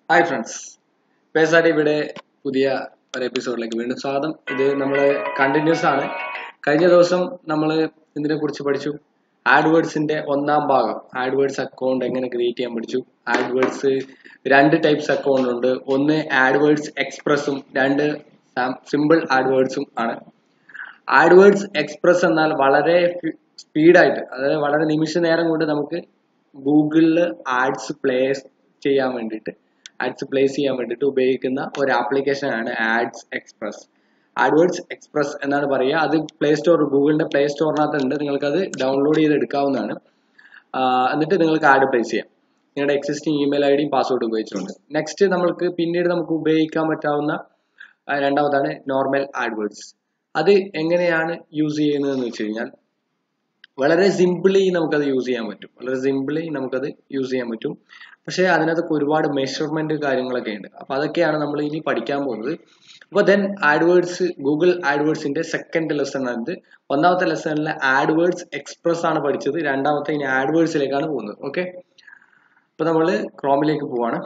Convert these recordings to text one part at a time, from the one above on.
hi friends പേസാടി ഇവിടെ പുതിയ ഒരു എപ്പിസോഡിലേക്ക് വീണ്ടും സ്വാഗതം ഇത് നമ്മൾ കണ്ടിന്യൂസ് ആണ് കഴിഞ്ഞ ദിവസം നമ്മൾ ഇതിനെ കുറിച്ച് പഠിച്ചു ആഡ്വേർഡ്സിന്റെ ഒന്നാം ഭാഗം ആഡ്വേർഡ്സ് അക്കൗണ്ട് എങ്ങനെ ക്രിയേറ്റ് ചെയ്യാൻ പഠിച്ചു ആഡ്വേർഡ്സ് രണ്ട് ടൈപ്സ് അക്കൗണ്ട് ഉണ്ട് ഒന്ന് ആഡ്വേർഡ്സ് എക്സ്പ്രസും രണ്ട് സിമ്പിൾ ആഡ്വേർഡ്സും ആണ് ആഡ്വേർഡ്സ് എക്സ്പ്രസ് എന്നാൽ വളരെ സ്പീഡായിട്ട് അതായത് വളരെ നിമിഷ നേരം കൊണ്ട് നമുക്ക് ഗൂഗിളിൽ ആഡ്സ് പ്ലേസ് ചെയ്യാൻ വേണ്ടിയിട്ട് ആഡ്സ് പ്ലേസ് ചെയ്യാൻ വേണ്ടിയിട്ട് ഉപയോഗിക്കുന്ന ഒരു ആപ്ലിക്കേഷൻ ആണ് ആഡ്സ് എക്സ്പ്രസ് ആഡ്വേർഡ്സ് എക്സ്പ്രസ് എന്നാണ് പറയുക അത് പ്ലേ സ്റ്റോർ ഗൂഗിളിന്റെ പ്ലേ സ്റ്റോറിനകത്ത് ഉണ്ട് നിങ്ങൾക്ക് അത് ഡൗൺലോഡ് ചെയ്ത് എടുക്കാവുന്നതാണ് എന്നിട്ട് നിങ്ങൾക്ക് ആഡ് പ്ലേസ് ചെയ്യാം നിങ്ങളുടെ എക്സിസ്റ്റിംഗ് ഇമെയിൽ ഐ ഡിയും പാസ്വേഡ് ഉപയോഗിച്ചുകൊണ്ട് നെക്സ്റ്റ് നമ്മൾക്ക് പിന്നീട് നമുക്ക് ഉപയോഗിക്കാൻ പറ്റാവുന്ന രണ്ടാമതാണ് നോർമൽ ആഡ്വേർഡ്സ് അത് എങ്ങനെയാണ് യൂസ് ചെയ്യുന്നതെന്ന് വെച്ച് കഴിഞ്ഞാൽ വളരെ സിമ്പിളി നമുക്കത് യൂസ് ചെയ്യാൻ പറ്റും വളരെ സിമ്പിളി നമുക്കത് യൂസ് ചെയ്യാൻ പറ്റും പക്ഷേ അതിനകത്തൊക്കെ ഒരുപാട് മെഷർമെന്റ് കാര്യങ്ങളൊക്കെ ഉണ്ട് അപ്പൊ അതൊക്കെയാണ് നമ്മൾ ഇനി പഠിക്കാൻ പോകുന്നത് അപ്പോൾ ദെൻ ആഡ്വേർഡ്സ് ഗൂഗിൾ ആഡ്വേർഡ്സിന്റെ സെക്കൻഡ് ലെസൺ ആണ് ഒന്നാമത്തെ ലെസണിൽ ആഡ്വേർഡ്സ് എക്സ്പ്രസ് ആണ് പഠിച്ചത് രണ്ടാമത്തെ ഇനി ആഡ്വേർഡ്സിലേക്കാണ് പോകുന്നത് ഓക്കെ അപ്പൊ നമ്മൾ ക്രോമിലേക്ക് പോവാണ്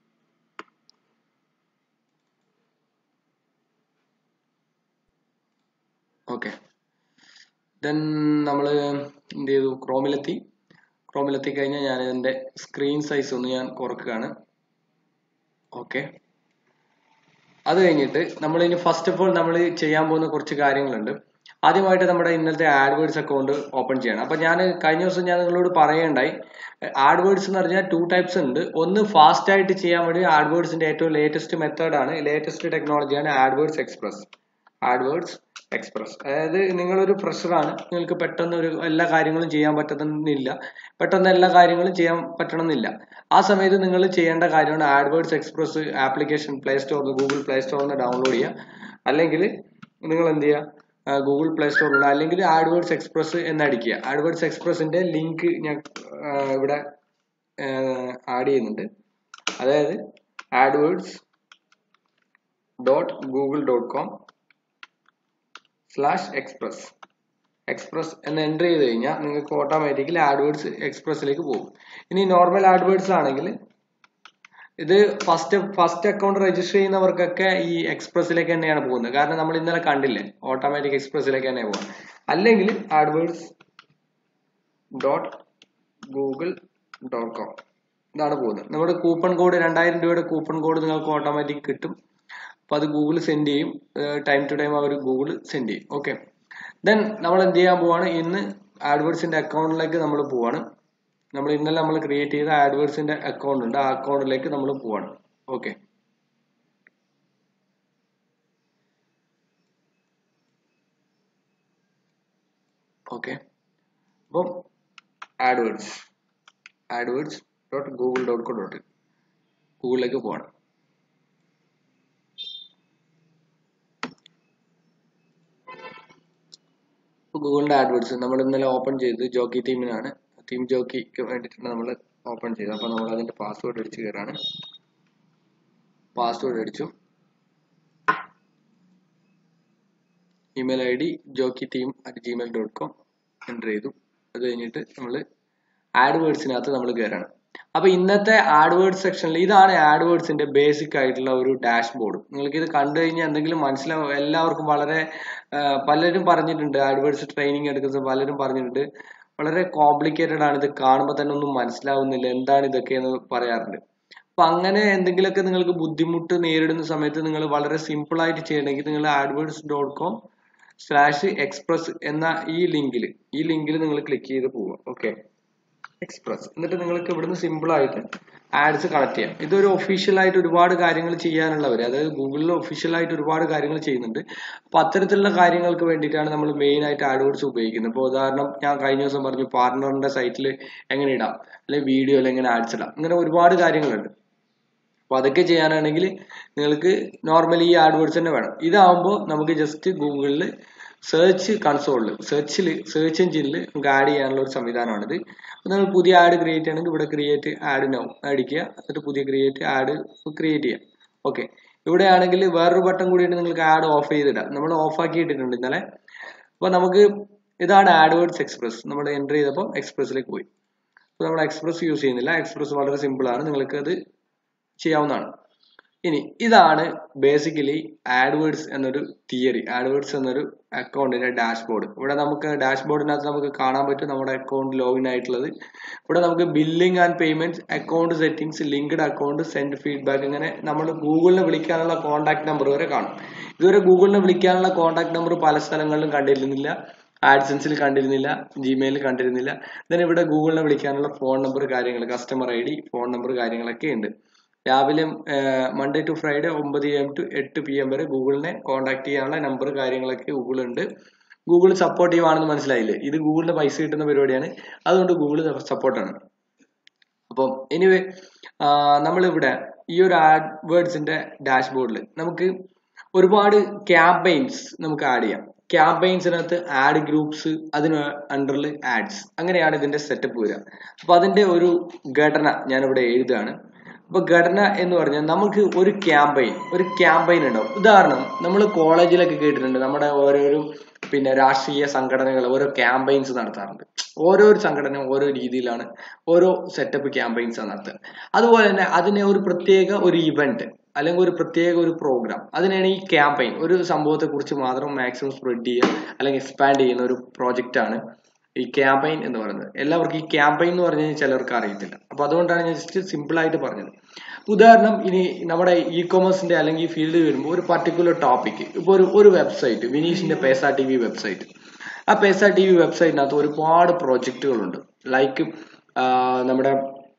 ഓക്കെ ദെൻ നമ്മൾ എന്ത് ചെയ്തു ക്രോമിലെത്തി ക്രോമിലെത്തി കഴിഞ്ഞാൽ ഞാൻ ഇതിൻ്റെ സ്ക്രീൻ സൈസ് ഒന്ന് ഞാൻ കുറക്കുകയാണ് ഓക്കെ അത് കഴിഞ്ഞിട്ട് നമ്മൾ ഇനി ഫസ്റ്റ് ഓഫ് ഓൾ നമ്മൾ ചെയ്യാൻ പോകുന്ന കുറച്ച് കാര്യങ്ങളുണ്ട് ആദ്യമായിട്ട് നമ്മുടെ ഇന്നത്തെ ആഡ്വേർഡ്സ് അക്കൗണ്ട് ഓപ്പൺ ചെയ്യണം അപ്പൊ ഞാൻ കഴിഞ്ഞ ദിവസം ഞാൻ നിങ്ങളോട് പറയണ്ടായി ആഡ്വേർഡ്സ് എന്ന് പറഞ്ഞാൽ ടു ടൈപ്സ് ഉണ്ട് ഒന്ന് ഫാസ്റ്റ് ആയിട്ട് ചെയ്യാൻ വേണ്ടി ആഡ്വേർഡ്സിന്റെ ഏറ്റവും ലേറ്റസ്റ്റ് മെത്തേഡ് ആണ് ലേറ്റസ്റ്റ് ടെക്നോളജിയാണ് ആഡ്വേർഡ്സ് എക്സ്പ്രസ് ആഡ്വേർഡ്സ് എക്സ്പ്രസ് അതായത് നിങ്ങളൊരു ഫ്രഷറാണ് നിങ്ങൾക്ക് പെട്ടെന്ന് ഒരു എല്ലാ കാര്യങ്ങളും ചെയ്യാൻ പറ്റുന്നില്ല പെട്ടെന്ന് എല്ലാ കാര്യങ്ങളും ചെയ്യാൻ പറ്റണമെന്നില്ല ആ സമയത്ത് നിങ്ങൾ ചെയ്യേണ്ട കാര്യമാണ് ആഡ്വേർഡ്സ് എക്സ്പ്രസ് ആപ്ലിക്കേഷൻ പ്ലേ സ്റ്റോറിൽ ഗൂഗിൾ പ്ലേ സ്റ്റോറിൽ നിന്ന് ഡൗൺലോഡ് ചെയ്യുക അല്ലെങ്കിൽ നിങ്ങൾ എന്ത് ചെയ്യുക ഗൂഗിൾ പ്ലേ സ്റ്റോറിൽ അല്ലെങ്കിൽ ആഡ്വേർഡ്സ് എക്സ്പ്രസ് എന്നടിക്കുക ആഡ്വേർഡ്സ് എക്സ്പ്രസിന്റെ ലിങ്ക് ഞാൻ ഇവിടെ ആഡ് ചെയ്യുന്നുണ്ട് അതായത് AdWords dot Google dot com slash express express എന്ന് എൻ്റർ ചെയ്ത് കഴിഞ്ഞാൽ നിങ്ങൾക്ക് ഓട്ടോമാറ്റിക്കലി ആഡ്വേർഡ്സ് എക്സ്പ്രസിലേക്ക് പോകും ഇനി നോർമൽ ആഡ്വേർഡ്സ് ആണെങ്കിൽ ഇത് ഫസ്റ്റ് ഫസ്റ്റ് അക്കൗണ്ട് രജിസ്റ്റർ ചെയ്യുന്നവർക്കൊക്കെ ഈ എക്സ്പ്രസിലേക്ക് തന്നെയാണ് പോകുന്നത് കാരണം നമ്മൾ ഇന്നലെ കണ്ടില്ലേ ഓട്ടോമാറ്റിക് എക്സ്പ്രസിലേക്ക് തന്നെ പോകുക അല്ലെങ്കിൽ AdWords dot Google dot com ഇതാണ് പോകുന്നത് നമ്മുടെ കൂപ്പൺ കോഡ് രണ്ടായിരം രൂപയുടെ കൂപ്പൺ കോഡ് നിങ്ങൾക്ക് ഓട്ടോമാറ്റിക് കിട്ടും അപ്പോൾ അത് ഗൂഗിൾ സെൻഡ് ചെയ്യും ടൈം ടു ടൈം അവർ ഗൂഗിൾ സെൻഡ് ചെയ്യും ഓക്കെ ദെൻ നമ്മൾ എന്ത് ചെയ്യാൻ പോവാണ് ഇന്ന് ആഡ്വേർഡ്സിന്റെ അക്കൗണ്ടിലേക്ക് നമ്മൾ പോവാണ് നമ്മൾ ഇന്നലെ നമ്മൾ ക്രിയേറ്റ് ചെയ്ത ആഡ്വേർഡ്സിന്റെ അക്കൗണ്ട് ഉണ്ട് ആ അക്കൗണ്ടിലേക്ക് നമ്മൾ പോവാണ് ഓക്കെ ഓക്കെ അപ്പം AdWords AdWords dot Google dot com dot ഗൂഗിളിലേക്ക് പോവാണ് ഗൂഗിളിന്റെ ആഡ്വേർഡ്സ് നമ്മൾ ഇന്നലെ ഓപ്പൺ ചെയ്ത് ജോക്കി ടീമിനാണ് ടീം ജോക്കിക്ക് വേണ്ടിയിട്ടാണ് നമ്മൾ ഓപ്പൺ ചെയ്തത് അപ്പോൾ നമ്മൾ അതിന്റെ പാസ്വേഡ് അടിച്ച് കയറാണ് പാസ്വേഡ് അടിച്ചു email I D jockey team at Gmail dot com enter ചെയ്തു അത് കഴിഞ്ഞിട്ട് നമ്മൾ ആഡ്വേർഡ്സിനകത്ത് നമ്മൾ കയറാണ് അപ്പൊ ഇന്നത്തെ ആഡ്വേർഡ് സെക്ഷനിൽ ഇതാണ് ആഡ്വേർഡ്സിന്റെ ബേസിക് ആയിട്ടുള്ള ഒരു ഡാഷ് ബോർഡ് നിങ്ങൾക്ക് ഇത് കണ്ടു കഴിഞ്ഞാൽ എന്തെങ്കിലും മനസ്സിലാവും എല്ലാവർക്കും വളരെ പലരും പറഞ്ഞിട്ടുണ്ട് ആഡ്വേർഡ്സ് ട്രെയിനിങ് എടുക്കുന്ന പലരും പറഞ്ഞിട്ടുണ്ട് വളരെ കോംപ്ലിക്കേറ്റഡ് ആണ് ഇത് കാണുമ്പോൾ തന്നെ ഒന്നും മനസ്സിലാവുന്നില്ല എന്താണ് ഇതൊക്കെ എന്ന് പറയാറുണ്ട് അപ്പൊ അങ്ങനെ എന്തെങ്കിലുമൊക്കെ നിങ്ങൾക്ക് ബുദ്ധിമുട്ട് നേരിടുന്ന സമയത്ത് നിങ്ങൾ വളരെ സിമ്പിൾ ആയിട്ട് ചെയ്യണമെങ്കിൽ നിങ്ങൾ AdWords dot com slash express എന്ന ഈ ലിങ്കിൽ ഈ ലിങ്കിൽ നിങ്ങൾ ക്ലിക്ക് ചെയ്ത് പോവുക ഓക്കെ എക്സ്പ്രസ് എന്നിട്ട് നിങ്ങൾക്ക് ഇവിടുന്ന് സിമ്പിൾ ആയിട്ട് ആഡ്സ് കണക്ട് ചെയ്യാം ഇതൊരു ഒഫീഷ്യൽ ആയിട്ട് ഒരുപാട് കാര്യങ്ങൾ ചെയ്യാനുള്ളവർ അതായത് ഗൂഗിളിൽ ഒഫീഷ്യൽ ആയിട്ട് ഒരുപാട് കാര്യങ്ങൾ ചെയ്യുന്നുണ്ട് അപ്പൊ അത്തരത്തിലുള്ള കാര്യങ്ങൾക്ക് വേണ്ടിയിട്ടാണ് നമ്മൾ മെയിൻ ആയിട്ട് ആഡ്വേർഡ്സ് ഉപയോഗിക്കുന്നത് ഇപ്പോൾ ഉദാഹരണം ഞാൻ കഴിഞ്ഞ ദിവസം പറഞ്ഞു പാർട്ണറിന്റെ സൈറ്റിൽ എങ്ങനെ ഇടാം അല്ലെങ്കിൽ വീഡിയോയിൽ എങ്ങനെ ആഡ്സ് ഇടാം ഇങ്ങനെ ഒരുപാട് കാര്യങ്ങളുണ്ട് അപ്പൊ അതൊക്കെ ചെയ്യാനാണെങ്കിൽ നിങ്ങൾക്ക് നോർമലി ഈ ആഡ്വേർഡ്സ് തന്നെ വേണം ഇതാവുമ്പോൾ നമുക്ക് ജസ്റ്റ് ഗൂഗിളിൽ സെർച്ച് കൺസോളിൽ സെർച്ചിൽ സെർച്ച് എഞ്ചിനിൽ നമുക്ക് ആഡ് ചെയ്യാനുള്ള ഒരു സംവിധാനമാണിത് അപ്പോൾ നിങ്ങൾ പുതിയ ആഡ് ക്രിയേറ്റ് ചെയ്യണമെങ്കിൽ ഇവിടെ ക്രിയേറ്റ് ആഡ് നൗ അടിക്കുക എന്നിട്ട് പുതിയ ക്രിയേറ്റ് ആഡ് ക്രിയേറ്റ് ചെയ്യാം ഓക്കെ ഇവിടെ ആണെങ്കിൽ വേറൊരു ബട്ടൺ കൂടിയിട്ട് നിങ്ങൾക്ക് ആഡ് ഓഫ് ചെയ്തിടാം നമ്മൾ ഓഫ് ആക്കി ഇട്ടിട്ടുണ്ട് ഇന്നലെ അപ്പോൾ നമുക്ക് ഇതാണ് ആഡ്വേർഡ്സ് എക്സ്പ്രസ് നമ്മൾ എൻ്റർ ചെയ്തപ്പോൾ എക്സ്പ്രസിലേക്ക് പോയി അപ്പോൾ നമ്മൾ എക്സ്പ്രസ് യൂസ് ചെയ്യുന്നില്ല എക്സ്പ്രസ് വളരെ സിമ്പിൾ ആണ് നിങ്ങൾക്ക് അത് ചെയ്യാവുന്നതാണ് ഇനി ഇതാണ് ബേസിക്കലി ആഡ്വേർഡ്സ് എന്നൊരു തിയറി ആഡ്വേർഡ്സ് എന്നൊരു അക്കൗണ്ടിന്റെ ഡാഷ്ബോർഡ് ഇവിടെ നമുക്ക് ഡാഷ്ബോർഡിനകത്ത് നമുക്ക് കാണാൻ പറ്റും നമ്മുടെ അക്കൗണ്ട് ലോഗിൻ ആയിട്ടുള്ളത് ഇവിടെ നമുക്ക് billing and payments account settings linked account send feedback ഇങ്ങനെ നമ്മൾ ഗൂഗിളിനെ വിളിക്കാനുള്ള കോൺടാക്ട് നമ്പർ വരെ കാണും ഇതുവരെ ഗൂഗിളിനെ വിളിക്കാനുള്ള കോൺടാക്ട് നമ്പർ പല സ്ഥലങ്ങളിലും കണ്ടിരുന്നില്ല ആഡ്സൻസിൽ കണ്ടിരുന്നില്ല ജിമെയിലിൽ കണ്ടിരുന്നില്ല ദെൻ ഇവിടെ ഗൂഗിളിനെ വിളിക്കാനുള്ള ഫോൺ നമ്പർ കാര്യങ്ങൾ customer I D phone number കാര്യങ്ങളൊക്കെ ഉണ്ട് രാവിലെ മൺഡേ ടു ഫ്രൈഡേ ഒമ്പത് എം ടു എട്ട് പി എം വരെ ഗൂഗിളിനെ കോൺടാക്ട് ചെയ്യാനുള്ള നമ്പർ കാര്യങ്ങളൊക്കെ ഗൂഗിൾ ഉണ്ട് ഗൂഗിൾ സപ്പോർട്ടീവ് ആണെന്ന് മനസ്സിലായില്ലേ ഇത് ഗൂഗിളിന് പൈസ കിട്ടുന്ന പരിപാടിയാണ് അതുകൊണ്ട് ഗൂഗിൾ സപ്പോർട്ടാണ് അപ്പം എനിവേ നമ്മളിവിടെ ഈ ഒരു ആഡ്വേർഡ്സിന്റെ ഡാഷ്ബോർഡിൽ നമുക്ക് ഒരുപാട് ക്യാമ്പയിൻസ് നമുക്ക് ആഡ് ചെയ്യാം ക്യാമ്പയിൻസിനകത്ത് ആഡ് ഗ്രൂപ്പ്സ് അതിന് അണ്ടറിൽ ആഡ്സ് അങ്ങനെയാണ് ഇതിന്റെ സെറ്റപ്പ് വരിക അപ്പൊ അതിന്റെ ഒരു ഘടന ഞാനിവിടെ എഴുതുകയാണ് അപ്പൊ ഘടന എന്ന് പറഞ്ഞാൽ നമുക്ക് ഒരു ക്യാമ്പയിൻ ഒരു ക്യാമ്പയിൻ ഉണ്ടാവും ഉദാഹരണം നമ്മൾ കോളേജിലൊക്കെ കേട്ടിട്ടുണ്ട് നമ്മുടെ ഓരോരോ പിന്നെ രാഷ്ട്രീയ സംഘടനകൾ ഓരോ ക്യാമ്പയിൻസ് നടത്താറുണ്ട് ഓരോ സംഘടന ഓരോ രീതിയിലാണ് ഓരോ സെറ്റപ്പ് ക്യാമ്പയിൻസ് നടത്തുക അതുപോലെ തന്നെ അതിനെ ഒരു പ്രത്യേക ഒരു ഇവന്റ് അല്ലെങ്കിൽ ഒരു പ്രത്യേക ഒരു പ്രോഗ്രാം അതിനാണ് ഈ ക്യാമ്പയിൻ ഒരു സംഭവത്തെ കുറിച്ച് മാത്രം മാക്സിമം സ്പ്രെഡ് ചെയ്യുക അല്ലെങ്കിൽ എക്സ്പാൻഡ് ചെയ്യുന്ന ഒരു പ്രോജക്റ്റ് ആണ് ഈ ക്യാമ്പയിൻ എന്ന് പറയുന്നത് എല്ലാവർക്കും ഈ ക്യാമ്പയിൻ എന്ന് പറഞ്ഞു കഴിഞ്ഞാൽ ചിലർക്ക് അറിയത്തില്ല അപ്പൊ അതുകൊണ്ടാണ് ഞാൻ ജസ്റ്റ് സിമ്പിൾ ആയിട്ട് പറഞ്ഞത് ഉദാഹരണം ഇനി നമ്മുടെ ഇ കൊമേഴ്സിന്റെ അല്ലെങ്കിൽ ഫീൽഡ് വരുമ്പോൾ ഒരു പർട്ടിക്കുലർ ടോപ്പിക് ഇപ്പൊ ഒരു ഒരു വെബ്സൈറ്റ് വിനീഷിന്റെ പേസ ടി വി വെബ്സൈറ്റ് ആ പേസ ടി വി വെബ്സൈറ്റിനകത്ത് ഒരുപാട് പ്രോജക്റ്റുകളുണ്ട് ലൈക്ക് നമ്മുടെ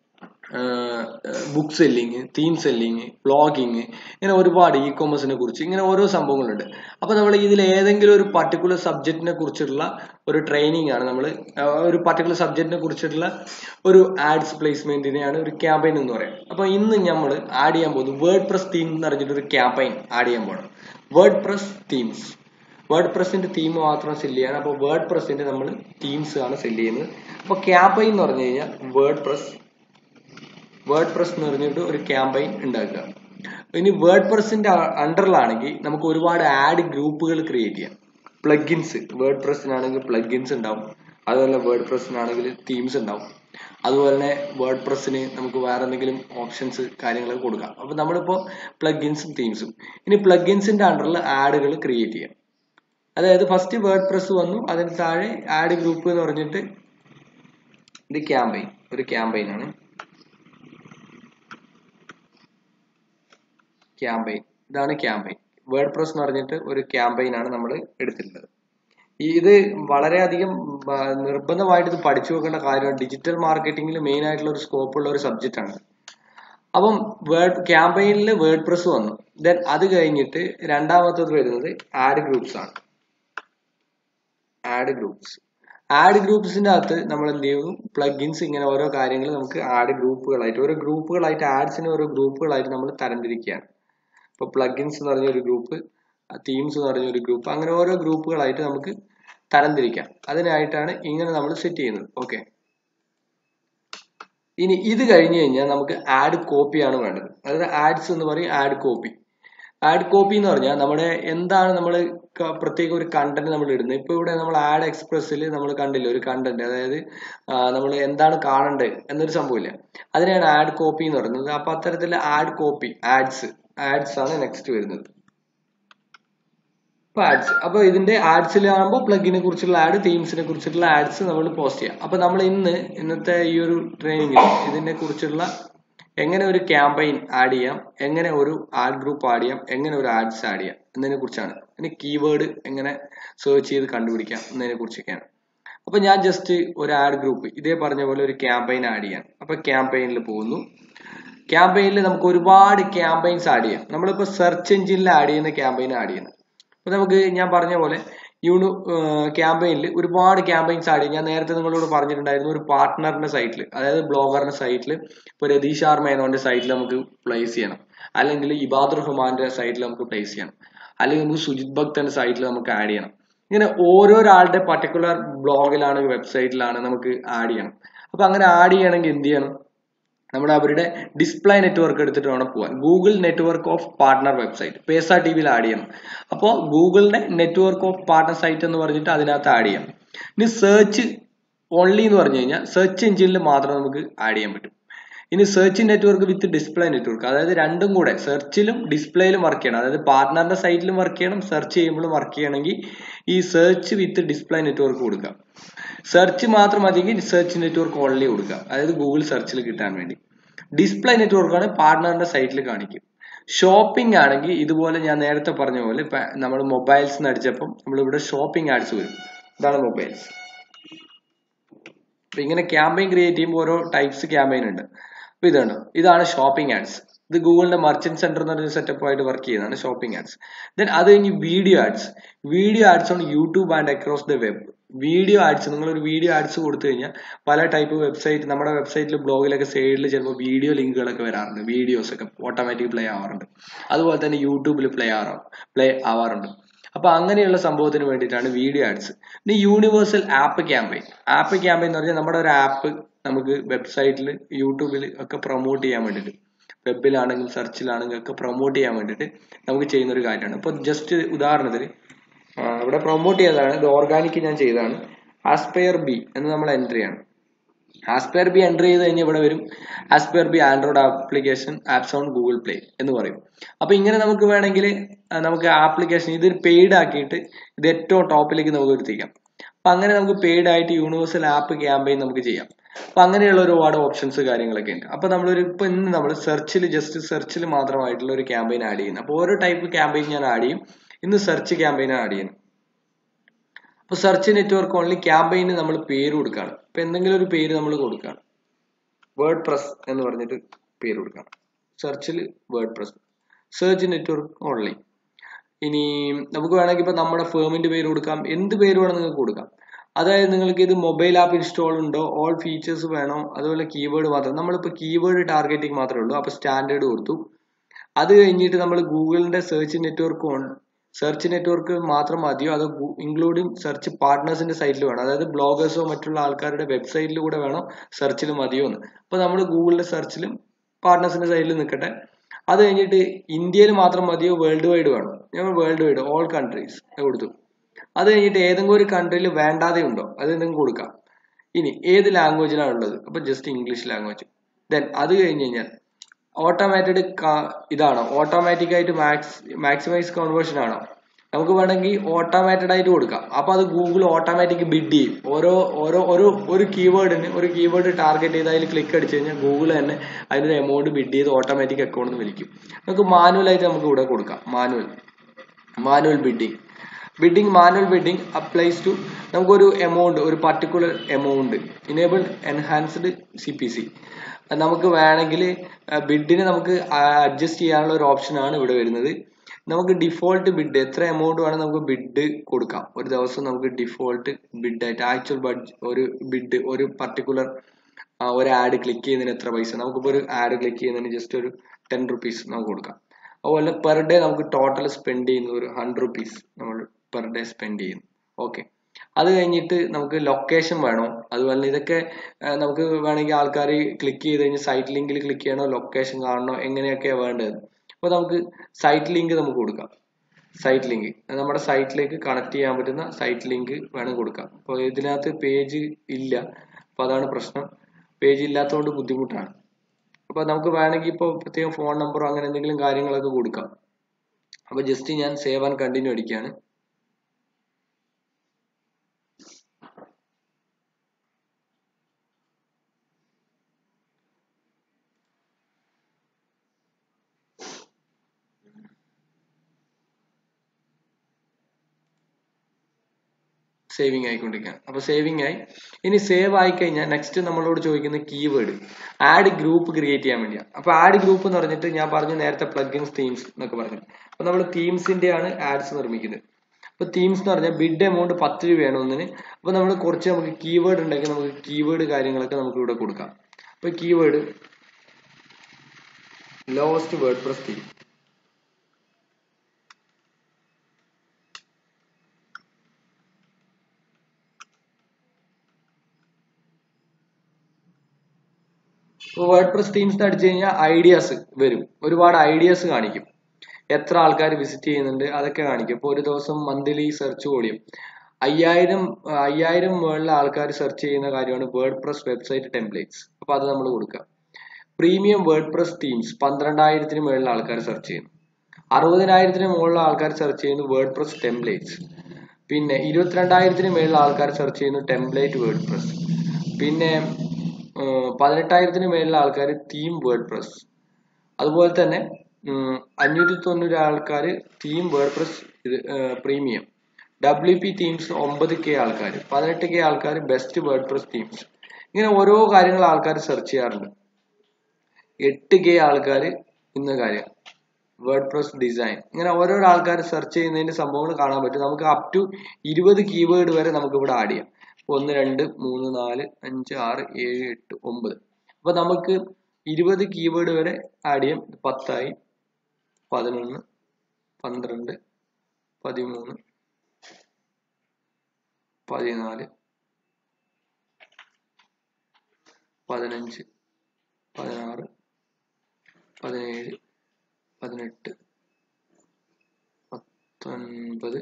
book selling theme selling blogging ഇങ്ങനെ ഒരുപാട് ഇ കൊമേഴ്സിനെ കുറിച്ച് ഇങ്ങനെ ഓരോ സംഭവങ്ങളുണ്ട് അപ്പൊ നമ്മൾ ഇതിൽ ഏതെങ്കിലും ഒരു പർട്ടിക്കുലർ സബ്ജക്റ്റിനെ കുറിച്ചിട്ടുള്ള ഒരു ട്രെയിനിങ് ആണ് നമ്മൾ ഒരു പർട്ടിക്കുലർ സബ്ജക്റ്റിനെ കുറിച്ചിട്ടുള്ള ഒരു ആഡ്സ് പ്ലേസ്മെന്റിനെയാണ് ഒരു ക്യാമ്പയിൻ എന്ന് പറയുന്നത് അപ്പൊ ഇന്ന് നമ്മൾ ആഡ് ചെയ്യാൻ പോകുന്നത് വേർഡ് പ്രസ് തീം എന്ന് പറഞ്ഞിട്ട് ഒരു ക്യാമ്പയിൻ ആഡ് ചെയ്യാൻ പോകണം വേർഡ് പ്രസ് തീംസ് വേർഡ് പ്രസിന്റെ തീം മാത്രം സെല് ചെയ്യാണ് അപ്പോൾ വേർഡ് പ്രസിന്റെ നമ്മൾ തീംസ് ആണ് സെല് ചെയ്യുന്നത് അപ്പോൾ ക്യാമ്പയിൻ എന്ന് പറഞ്ഞു കഴിഞ്ഞാൽ വേർഡ് പ്രസ് വേർഡ് പ്രസ് എന്ന് പറഞ്ഞിട്ട് ഒരു ക്യാമ്പയിൻ ഉണ്ടാക്കുക ഇനി വേർഡ് പ്രസിന്റെ അണ്ടറിലാണെങ്കിൽ നമുക്ക് ഒരുപാട് ആഡ് ഗ്രൂപ്പുകൾ ക്രിയേറ്റ് ചെയ്യാം പ്ലഗിൻസ് വേർഡ് പ്രസിനാണെങ്കിൽ പ്ലഗിൻസ് ഉണ്ടാവും അതുപോലെ വേർഡ് പ്രസിനാണെങ്കിൽ തീംസ് ഉണ്ടാവും അതുപോലെ തന്നെ വേർഡ് പ്രസ്സിന് നമുക്ക് വേറെ എന്തെങ്കിലും ഓപ്ഷൻസ് കാര്യങ്ങളൊക്കെ കൊടുക്കാം അപ്പൊ നമ്മളിപ്പോ പ്ലഗിൻസും തീംസും ഇനി പ്ലഗിൻസിന്റെ അണ്ടറിൽ ആഡുകൾ ക്രിയേറ്റ് ചെയ്യാം അതായത് ഫസ്റ്റ് വേർഡ് പ്രസ് വന്നു അതിന് താഴെ ആഡ് ഗ്രൂപ്പ് എന്ന് പറഞ്ഞിട്ട് ഇത് ക്യാമ്പയിൻ ഒരു ക്യാമ്പയിൻ ആണ് ക്യാമ്പയിൻ ഇതാണ് ക്യാമ്പയിൻ വേർഡ് പ്രസ് എന്ന് പറഞ്ഞിട്ട് ഒരു ക്യാമ്പയിൻ ആണ് നമ്മൾ എടുത്തിട്ടുള്ളത് ഇത് വളരെയധികം നിർബന്ധമായിട്ട് ഇത് പഠിച്ചു വെക്കേണ്ട കാര്യമാണ് ഡിജിറ്റൽ മാർക്കറ്റിംഗിൽ മെയിൻ ആയിട്ടുള്ള ഒരു സ്കോപ്പ് ഉള്ള ഒരു സബ്ജക്റ്റ് ആണ് അപ്പം വേർഡ് ക്യാമ്പയിനിൽ വേർഡ് പ്രസ് വന്നു ദെൻ അത് കഴിഞ്ഞിട്ട് രണ്ടാമത്തത് വരുന്നത് ആഡ് ഗ്രൂപ്പ്സ് ആണ് ആഡ് ഗ്രൂപ്പ്സ് ആഡ് ഗ്രൂപ്പ്സിന്റെ അകത്ത് നമ്മൾ എന്ത് ചെയ്യുന്നു പ്ലഗിൻസ് ഇങ്ങനെ ഓരോ കാര്യങ്ങൾ നമുക്ക് ആഡ് ഗ്രൂപ്പുകളായിട്ട് ഓരോ ഗ്രൂപ്പുകളായിട്ട് ആഡ്സിന് ഓരോ ഗ്രൂപ്പുകളായിട്ട് നമ്മൾ തരംതിരിക്കുകയാണ് ഇപ്പൊ പ്ലഗിൻസ് എന്ന് പറഞ്ഞ ഒരു ഗ്രൂപ്പ് തീംസ് എന്ന് പറഞ്ഞ ഒരു ഗ്രൂപ്പ് അങ്ങനെ ഓരോ ഗ്രൂപ്പുകളായിട്ട് നമുക്ക് തരംതിരിക്കാം അതിനായിട്ടാണ് ഇങ്ങനെ നമ്മൾ സെറ്റ് ചെയ്യുന്നത് ഓക്കെ ഇനി ഇത് കഴിഞ്ഞു കഴിഞ്ഞാൽ നമുക്ക് ആഡ് കോപ്പിയാണ് വേണ്ടത് അതായത് ആഡ്സ് എന്ന് പറയും ആഡ് കോപ്പി ആഡ് കോപ്പി എന്ന് പറഞ്ഞാൽ നമ്മുടെ എന്താണ് നമ്മൾ പ്രത്യേക ഒരു കണ്ടന്റ് നമ്മൾ ഇടുന്നത് ഇപ്പൊ ഇവിടെ നമ്മൾ ആഡ് എക്സ്പ്രസ്സിൽ നമ്മൾ കണ്ടില്ല ഒരു കണ്ടന്റ് അതായത് നമ്മൾ എന്താണ് കാണേണ്ടത് എന്നൊരു സംഭവമില്ല അതിനെയാണ് ആഡ് കോപ്പി എന്ന് പറയുന്നത് അപ്പൊ അത്തരത്തിൽ ആഡ് കോപ്പി ആഡ്സ് ആഡ്സ് ആണ് നെക്സ്റ്റ് വരുന്നത് ഇപ്പൊ ആഡ്സ് അപ്പൊ ഇതിന്റെ ആഡ്സിലാകുമ്പോൾ പ്ലഗിനെ കുറിച്ചുള്ള ആഡ് തീംസിനെ കുറിച്ചിട്ടുള്ള ആഡ്സ് നമ്മൾ പോസ്റ്റ് ചെയ്യാം അപ്പൊ നമ്മൾ ഇന്ന് ഇന്നത്തെ ഈ ഒരു ട്രെയിനിങ്ങിൽ ഇതിനെ കുറിച്ചുള്ള എങ്ങനെ ഒരു ക്യാമ്പയിൻ ആഡ് ചെയ്യാം എങ്ങനെ ഒരു ആഡ് ഗ്രൂപ്പ് ആഡ് ചെയ്യാം എങ്ങനെ ഒരു ആഡ്സ് ആഡ് ചെയ്യാം എന്നതിനെ കുറിച്ചാണ് ഇനി കീവേഡ് എങ്ങനെ സെർച്ച് ചെയ്ത് കണ്ടുപിടിക്കാം എന്നതിനെ കുറിച്ചൊക്കെയാണ് അപ്പൊ ഞാൻ ജസ്റ്റ് ഒരു ആഡ് ഗ്രൂപ്പ് ഇതേ പറഞ്ഞ പോലെ ഒരു ക്യാമ്പയിൻ ആഡ് ചെയ്യാം അപ്പൊ ക്യാമ്പയിനിൽ പോകുന്നു ക്യാമ്പയിനിൽ നമുക്ക് ഒരുപാട് ക്യാമ്പയിൻസ് ആഡ് ചെയ്യാം നമ്മളിപ്പോ സെർച്ച് എഞ്ചിനിൽ ആഡ് ചെയ്യുന്ന ക്യാമ്പയിൻ ആഡ് ചെയ്യുന്നത് അപ്പൊ നമുക്ക് ഞാൻ പറഞ്ഞ പോലെ യൂണു ക്യാമ്പയിനിൽ ഒരുപാട് ക്യാമ്പയിൻസ് ആഡ് ചെയ്യും ഞാൻ നേരത്തെ നിങ്ങളോട് പറഞ്ഞിട്ടുണ്ടായിരുന്നു ഒരു പാർട്ട്ണറിന്റെ സൈറ്റിൽ അതായത് ബ്ലോഗറിന്റെ സൈറ്റിൽ ഇപ്പോൾ രതീഷ് ആർ മേനോന്റെ സൈറ്റിൽ നമുക്ക് പ്ലേസ് ചെയ്യണം അല്ലെങ്കിൽ ഇബാദ് റഹ്മാന്റെ സൈറ്റിൽ നമുക്ക് പ്ലേസ് ചെയ്യണം അല്ലെങ്കിൽ നമുക്ക് സുജിത് ഭക്തന്റെ സൈറ്റിൽ നമുക്ക് ആഡ് ചെയ്യണം ഇങ്ങനെ ഓരോരാളുടെ പർട്ടിക്കുലർ ബ്ലോഗിലാണ് വെബ്സൈറ്റിലാണ് നമുക്ക് ആഡ് ചെയ്യണം അപ്പൊ അങ്ങനെ ആഡ് ചെയ്യണമെങ്കിൽ എന്ത് ചെയ്യണം നമ്മുടെ അവരുടെ ഡിസ്പ്ലേ നെറ്റ്വർക്ക് എടുത്തിട്ട് വേണം പോകാൻ Google network of partner website പേസ ടി വിയിൽ ആഡ് ചെയ്യണം അപ്പോൾ ഗൂഗിളിന്റെ നെറ്റ്വർക്ക് ഓഫ് പാർട്ട്ണർ സൈറ്റ് എന്ന് പറഞ്ഞിട്ട് അതിനകത്ത് ആഡ് ചെയ്യാം ഇനി സെർച്ച് ഓൺലി എന്ന് പറഞ്ഞു കഴിഞ്ഞാൽ സെർച്ച് എഞ്ചിനിൽ മാത്രം നമുക്ക് ആഡ് ചെയ്യാൻ പറ്റും ഇനി search network with display network അതായത് രണ്ടും കൂടെ സെർച്ചിലും ഡിസ്പ്ലേയിലും വർക്ക് ചെയ്യണം അതായത് പാർട്ട്ണറിന്റെ സൈറ്റിലും വർക്ക് ചെയ്യണം സെർച്ച് ചെയ്യുമ്പോഴും വർക്ക് ചെയ്യണമെങ്കിൽ ഈ സെർച്ച് വിത്ത് ഡിസ്പ്ലേ നെറ്റ്വർക്ക് കൊടുക്കാം സെർച്ച് മാത്രം മതിയെങ്കിൽ സെർച്ച് നെറ്റ്വർക്ക് ഓൺലി കൊടുക്കുക അതായത് ഗൂഗിൾ സെർച്ചിൽ കിട്ടാൻ വേണ്ടി ഡിസ്പ്ലേ നെറ്റ്വർക്ക് ആണ് പാർട്ട്ണറിന്റെ സൈറ്റിൽ കാണിക്കും ഷോപ്പിംഗ് ആണെങ്കിൽ ഇതുപോലെ ഞാൻ നേരത്തെ പറഞ്ഞ പോലെ ഇപ്പൊ നമ്മൾ മൊബൈൽസ് അടിച്ചപ്പം നമ്മൾ ഇവിടെ ഷോപ്പിംഗ് ആഡ്സ് വരും ഇതാണ് മൊബൈൽസ് അപ്പൊ ഇങ്ങനെ ക്യാമ്പയിൻ ക്രിയേറ്റ് ചെയ്യുമ്പോൾ ഓരോ ടൈപ്സ് ക്യാമ്പയിൻ ഉണ്ട് അപ്പൊ ഇതാണ് ഇതാണ് ഷോപ്പിംഗ് ആഡ്സ് ഇത് ഗൂഗിളിന്റെ മർച്ചന്റ് സെന്റർ എന്ന് പറഞ്ഞ സെറ്റപ്പ് ആയിട്ട് വർക്ക് ചെയ്യുന്നതാണ് ഷോപ്പിംഗ് ആഡ്സ് ദെൻ അത് കഴിഞ്ഞ് video ads video ads on YouTube and across the web video ads നിങ്ങൾ ഒരു വീഡിയോ ആഡ്സ് കൊടുത്തു കഴിഞ്ഞാൽ പല ടൈപ്പ് വെബ്സൈറ്റ് നമ്മുടെ വെബ്സൈറ്റിൽ ബ്ലോഗിലൊക്കെ സൈഡിൽ ചിലപ്പോൾ വീഡിയോ ലിങ്കുകളൊക്കെ വരാറുണ്ട് വീഡിയോസ് ഒക്കെ ഓട്ടോമാറ്റിക് പ്ലേ ആവാറുണ്ട് അതുപോലെ തന്നെ യൂട്യൂബിൽ പ്ലേ ആവാറും പ്ലേ ആവാറുണ്ട് അപ്പൊ അങ്ങനെയുള്ള സംഭവത്തിന് വേണ്ടിയിട്ടാണ് വീഡിയോ ആഡ്സ് ഇനി universal app campaign app campaign എന്ന് പറഞ്ഞാൽ നമ്മുടെ ഒരു ആപ്പ് നമുക്ക് വെബ്സൈറ്റിൽ യൂട്യൂബിൽ ഒക്കെ പ്രൊമോട്ട് ചെയ്യാൻ വേണ്ടിയിട്ട് വെബിലാണെങ്കിലും സെർച്ചിലാണെങ്കിലും ഒക്കെ പ്രൊമോട്ട് ചെയ്യാൻ വേണ്ടിയിട്ട് നമുക്ക് ചെയ്യുന്ന ഒരു കാര്യമാണ് ഇപ്പോൾ ജസ്റ്റ് ഉദാഹരണത്തിന് ഇവിടെ പ്രൊമോട്ട് ചെയ്തതാണ് ഇത് ഓർഗാനിക് ഞാൻ ചെയ്തതാണ് ആസ്പയർ ബി എന്ന് നമ്മൾ എൻട്രി ആണ് ആസ്പയർ ബി എൻട്രി ചെയ്ത് കഴിഞ്ഞാൽ ഇവിടെ വരും ആസ്പയർ ബി android application apps on Google play എന്ന് പറയും അപ്പൊ ഇങ്ങനെ നമുക്ക് വേണമെങ്കിൽ നമുക്ക് ആപ്ലിക്കേഷൻ ഇത് പെയ്ഡ് ആക്കിയിട്ട് ഇത് ഏറ്റവും ടോപ്പിലേക്ക് നമുക്ക് എത്തിക്കാം അപ്പൊ അങ്ങനെ നമുക്ക് പെയ്ഡ് ആയിട്ട് യൂണിവേഴ്സൽ ആപ്പ് ക്യാമ്പയിൻ നമുക്ക് ചെയ്യാം അപ്പൊ അങ്ങനെയുള്ള ഒരുപാട് ഓപ്ഷൻസ് കാര്യങ്ങളൊക്കെ ഉണ്ട് അപ്പൊ നമ്മളൊരു ഇപ്പൊ ഇന്ന് നമ്മൾ സെർച്ചിൽ ജസ്റ്റ് സെർച്ചിൽ മാത്രമായിട്ടുള്ള ഒരു ക്യാമ്പയിൻ ആഡ് ചെയ്യുന്നത് അപ്പൊ ഓരോ ടൈപ്പ് ക്യാമ്പയിൻ ഞാൻ ആഡ് ചെയ്യും ഇന്ന് സെർച്ച് ക്യാമ്പയിൻ ആഡ് ചെയ്യുന്നത് അപ്പൊ സെർച്ച് നെറ്റ്വർക്ക് ഓൺലി ക്യാമ്പയിന് നമ്മൾ പേര് കൊടുക്കുകയാണ് ഇപ്പൊ എന്തെങ്കിലും ഒരു പേര് നമ്മൾ കൊടുക്കുകയാണ് വേർഡ് പ്രസ് എന്ന് പറഞ്ഞിട്ട് പേര് കൊടുക്കുകയാണ് സെർച്ചിൽ WordPress search network only ഇനി നമുക്ക് വേണമെങ്കിൽ ഇപ്പൊ നമ്മുടെ ഫേമിന്റെ പേര് കൊടുക്കാം എന്ത് പേര് വേണം നിങ്ങൾക്ക് കൊടുക്കാം അതായത് നിങ്ങൾക്ക് ഇത് മൊബൈൽ ആപ്പ് ഇൻസ്റ്റാൾ ഉണ്ടോ ഓൾ ഫീച്ചേഴ്സ് വേണോ അതുപോലെ കീവേഡ് മാത്രം നമ്മളിപ്പോൾ കീവേഡ് ടാർഗറ്റിംഗ് മാത്രമേ ഉള്ളൂ അപ്പോൾ സ്റ്റാൻഡേർഡ് കൊടുത്തു അത് കഴിഞ്ഞിട്ട് നമ്മൾ ഗൂഗിളിന്റെ search network on search network മാത്രം മതിയോ അതോ ഇൻക്ലൂഡിങ് സെർച്ച് പാർട്ട്നേഴ്സിന്റെ സൈറ്റിൽ വേണം അതായത് ബ്ലോഗേഴ്സോ മറ്റുള്ള ആൾക്കാരുടെ വെബ്സൈറ്റിൽ കൂടെ വേണം സെർച്ചിൽ മതിയോ എന്ന് അപ്പോൾ നമ്മൾ ഗൂഗിളിന്റെ സെർച്ചിലും പാർട്ട്നേഴ്സിന്റെ സൈറ്റിൽ നിൽക്കട്ടെ അത് കഴിഞ്ഞിട്ട് ഇന്ത്യയിൽ മാത്രം മതിയോ വേൾഡ് വൈഡ് വേണം ഞങ്ങൾ വേൾഡ് വൈഡ് ഓൾ കൺട്രീസ് കൊടുത്തു അത് കഴിഞ്ഞിട്ട് ഏതെങ്കിലും ഒരു കൺട്രിയിൽ വേണ്ടാതെ ഉണ്ടോ അത് നിങ്ങൾക്ക് കൊടുക്കാം ഇനി ഏത് ലാംഗ്വേജിലാണ് ഉള്ളത് അപ്പൊ ജസ്റ്റ് ഇംഗ്ലീഷ് ലാംഗ്വേജ് ദെൻ അത് കഴിഞ്ഞ് കഴിഞ്ഞാൽ ഓട്ടോമാറ്റഡ് ഇതാണോ ഓട്ടോമാറ്റിക് ആയിട്ട് മാക്സ് മാക്സിമൈസ് കൺവേർഷൻ ആണോ നമുക്ക് വേണമെങ്കിൽ ഓട്ടോമാറ്റഡ് ആയിട്ട് കൊടുക്കാം അപ്പൊ അത് ഗൂഗിൾ ഓട്ടോമാറ്റിക് ബിഡ് ചെയ്യും ഓരോ ഓരോ ഒരു ഒരു കീവേഡിന് ഒരു കീവേഡ് ടാർഗറ്റ് ചെയ്ത് അതിൽ ക്ലിക്ക് അടിച്ചു കഴിഞ്ഞാൽ ഗൂഗിൾ തന്നെ അതിനൊരു എമൗണ്ട് ബിഡ് ചെയ്ത് ഓട്ടോമാറ്റിക് അക്കൗണ്ട് വിളിക്കും നമുക്ക് മാനുവൽ ആയിട്ട് നമുക്ക് ഇവിടെ കൊടുക്കാം manual manual bidding bidding manual bidding applies to നമുക്കൊരു എമൗണ്ട് ഒരു particular amount enable enhanced C P C നമുക്ക് വേണമെങ്കിൽ ബിഡിന് നമുക്ക് അഡ്ജസ്റ്റ് ചെയ്യാനുള്ള ഒരു ഓപ്ഷനാണ് ഇവിടെ വരുന്നത് നമുക്ക് ഡിഫോൾട്ട് ബിഡ് എത്ര എമൗണ്ട് വേണം നമുക്ക് ബിഡ് കൊടുക്കാം ഒരു ദിവസം നമുക്ക് ഡിഫോൾട്ട് ബിഡ് ആയിട്ട് ആക്ച്വൽ ബഡ്ജ് ഒരു ബിഡ് ഒരു പർട്ടിക്കുലർ ഒരു ആഡ് ക്ലിക്ക് ചെയ്യുന്നതിന് എത്ര പൈസ നമുക്കിപ്പോൾ ഒരു ആഡ് ക്ലിക്ക് ചെയ്യുന്നതിന് ജസ്റ്റ് ഒരു ടെൻ റുപ്പീസ് നമുക്ക് കൊടുക്കാം അതുപോലെ പെർ ഡേ നമുക്ക് ടോട്ടൽ സ്പെൻഡ് ചെയ്യുന്ന ഒരു ഹൺഡ്രഡ് റുപ്പീസ് നമ്മൾ പെർ ഡേ സ്പെൻഡ് ചെയ്യുന്നു ഓക്കെ അത് കഴിഞ്ഞിട്ട് നമുക്ക് ലൊക്കേഷൻ വേണോ അതുപോലെ ഇതൊക്കെ നമുക്ക് വേണമെങ്കിൽ ആൾക്കാർ ക്ലിക്ക് ചെയ്ത് കഴിഞ്ഞ് സൈറ്റ് ലിങ്കിൽ ക്ലിക്ക് ചെയ്യണോ ലൊക്കേഷൻ കാണണോ എങ്ങനെയൊക്കെയാണ് വേണ്ടത് അപ്പോൾ നമുക്ക് സൈറ്റ് ലിങ്ക് നമുക്ക് കൊടുക്കാം സൈറ്റ് ലിങ്ക് നമ്മുടെ സൈറ്റിലേക്ക് കണക്ട് ചെയ്യാൻ പറ്റുന്ന സൈറ്റ് ലിങ്ക് വേണം കൊടുക്കാം അപ്പോൾ ഇതിനകത്ത് പേജ് ഇല്ല അപ്പോൾ അതാണ് പ്രശ്നം പേജ് ഇല്ലാത്തതുകൊണ്ട് ബുദ്ധിമുട്ടാണ് അപ്പോൾ നമുക്ക് വേണമെങ്കിൽ ഇപ്പോൾ പ്രത്യേകം ഫോൺ നമ്പറോ അങ്ങനെ എന്തെങ്കിലും കാര്യങ്ങളൊക്കെ കൊടുക്കാം അപ്പോൾ ജസ്റ്റ് ഞാൻ സേവ് ആൻഡ് കണ്ടിന്യൂ അടിക്കുകയാണ് സേവിങ് ആയിക്കൊണ്ടിരിക്കുകയാണ് അപ്പൊ സേവിങ് ആയി ഇനി സേവ് ആയി കഴിഞ്ഞാൽ നെക്സ്റ്റ് നമ്മളോട് ചോദിക്കുന്ന കീവേഡ് ആഡ് ഗ്രൂപ്പ് ക്രിയേറ്റ് ചെയ്യാൻ വേണ്ടിയാണ് അപ്പൊ ആഡ് ഗ്രൂപ്പ് എന്ന് പറഞ്ഞിട്ട് ഞാൻ പറഞ്ഞു നേരത്തെ പ്ലഗിൻസ് തീംസ് എന്നൊക്കെ പറഞ്ഞു അപ്പൊ നമ്മൾ തീംസിന്റെ ആണ് ആഡ്സ് നിർമ്മിക്കുന്നത് അപ്പൊ തീംസ് എന്ന് പറഞ്ഞാൽ ബിഡ് എമൗണ്ട് പത്ത് രൂപയാണ് ഒന്നിന് അപ്പൊ നമ്മൾ കുറച്ച് നമുക്ക് കീവേഡ് ഉണ്ടെങ്കിൽ നമുക്ക് കീവേഡ് കാര്യങ്ങളൊക്കെ നമുക്ക് ഇവിടെ കൊടുക്കാം അപ്പൊ keyword lowest WordPress theme ഇപ്പോൾ വേർഡ് പ്രസ് തീംസ് അടിച്ചു കഴിഞ്ഞാൽ ഐഡിയാസ് വരും ഒരുപാട് ഐഡിയാസ് കാണിക്കും എത്ര ആൾക്കാർ വിസിറ്റ് ചെയ്യുന്നുണ്ട് അതൊക്കെ കാണിക്കും ഇപ്പോൾ ഒരു ദിവസം മന്ത്ലി സെർച്ച് വോളിയം അയ്യായിരം അയ്യായിരം മുകളിൽ ആൾക്കാർ സെർച്ച് ചെയ്യുന്ന കാര്യമാണ് വേർഡ് പ്രസ് വെബ്സൈറ്റ് ടെംപ്ലേറ്റ്സ് അപ്പോൾ അത് നമ്മൾ കൊടുക്കുക പ്രീമിയം വേർഡ് പ്രസ് തീംസ് പന്ത്രണ്ടായിരത്തിന് മുകളിൽ ആൾക്കാർ സെർച്ച് ചെയ്യുന്നു അറുപതിനായിരത്തിന് മുകളിൽ ആൾക്കാർ സെർച്ച് ചെയ്യുന്നു വേർഡ് പ്രസ് ടെംപ്ലേറ്റ്സ് പിന്നെ ഇരുപത്തിരണ്ടായിരത്തിന് മേളിൽ ആൾക്കാർ സെർച്ച് ചെയ്യുന്നു ടെംപ്ലേറ്റ് വേർഡ് പ്രസ് പിന്നെ ഉം, പതിനെട്ടായിരത്തിന് മേളിൽ ആൾക്കാർ തീം വേർഡ് പ്രസ് അതുപോലെ തന്നെ ഉം, അഞ്ഞൂറ്റി തൊണ്ണൂറ് ആൾക്കാർ തീം വേർഡ് പ്രസ് ഇത് പ്രീമിയം ഡബ്ല്യു പി തീംസ് ഒമ്പത് കെ ആൾക്കാർ പതിനെട്ട് കെ ആൾക്കാർ ബെസ്റ്റ് വേർഡ് പ്രസ് തീംസ് ഇങ്ങനെ ഓരോ കാര്യങ്ങൾ ആൾക്കാർ സെർച്ച് ചെയ്യാറുണ്ട് എട്ട് കെ ആൾക്കാർ ഇന്ന കാര്യം വേർഡ് പ്രസ് ഡിസൈൻ ഇങ്ങനെ ഓരോരോ ആൾക്കാർ സെർച്ച് ചെയ്യുന്നതിന്റെ സംഭവങ്ങൾ കാണാൻ പറ്റും നമുക്ക് അപ് ടു ഇരുപത് കീവേഡ് വരെ നമുക്ക് ഇവിടെ ആഡ് ചെയ്യാം ഇപ്പൊ ഒന്ന് രണ്ട് മൂന്ന് നാല് അഞ്ച് ആറ് ഏഴ് എട്ട് ഒമ്പത് അപ്പൊ നമുക്ക് ഇരുപത് കീവേഡ് വരെ ആഡ് ചെയ്യാം പത്തായി പതിനൊന്ന് പന്ത്രണ്ട് പതിമൂന്ന് പതിനാല് പതിനഞ്ച് പതിനാറ് പതിനേഴ് പതിനെട്ട് പത്തൊൻപത്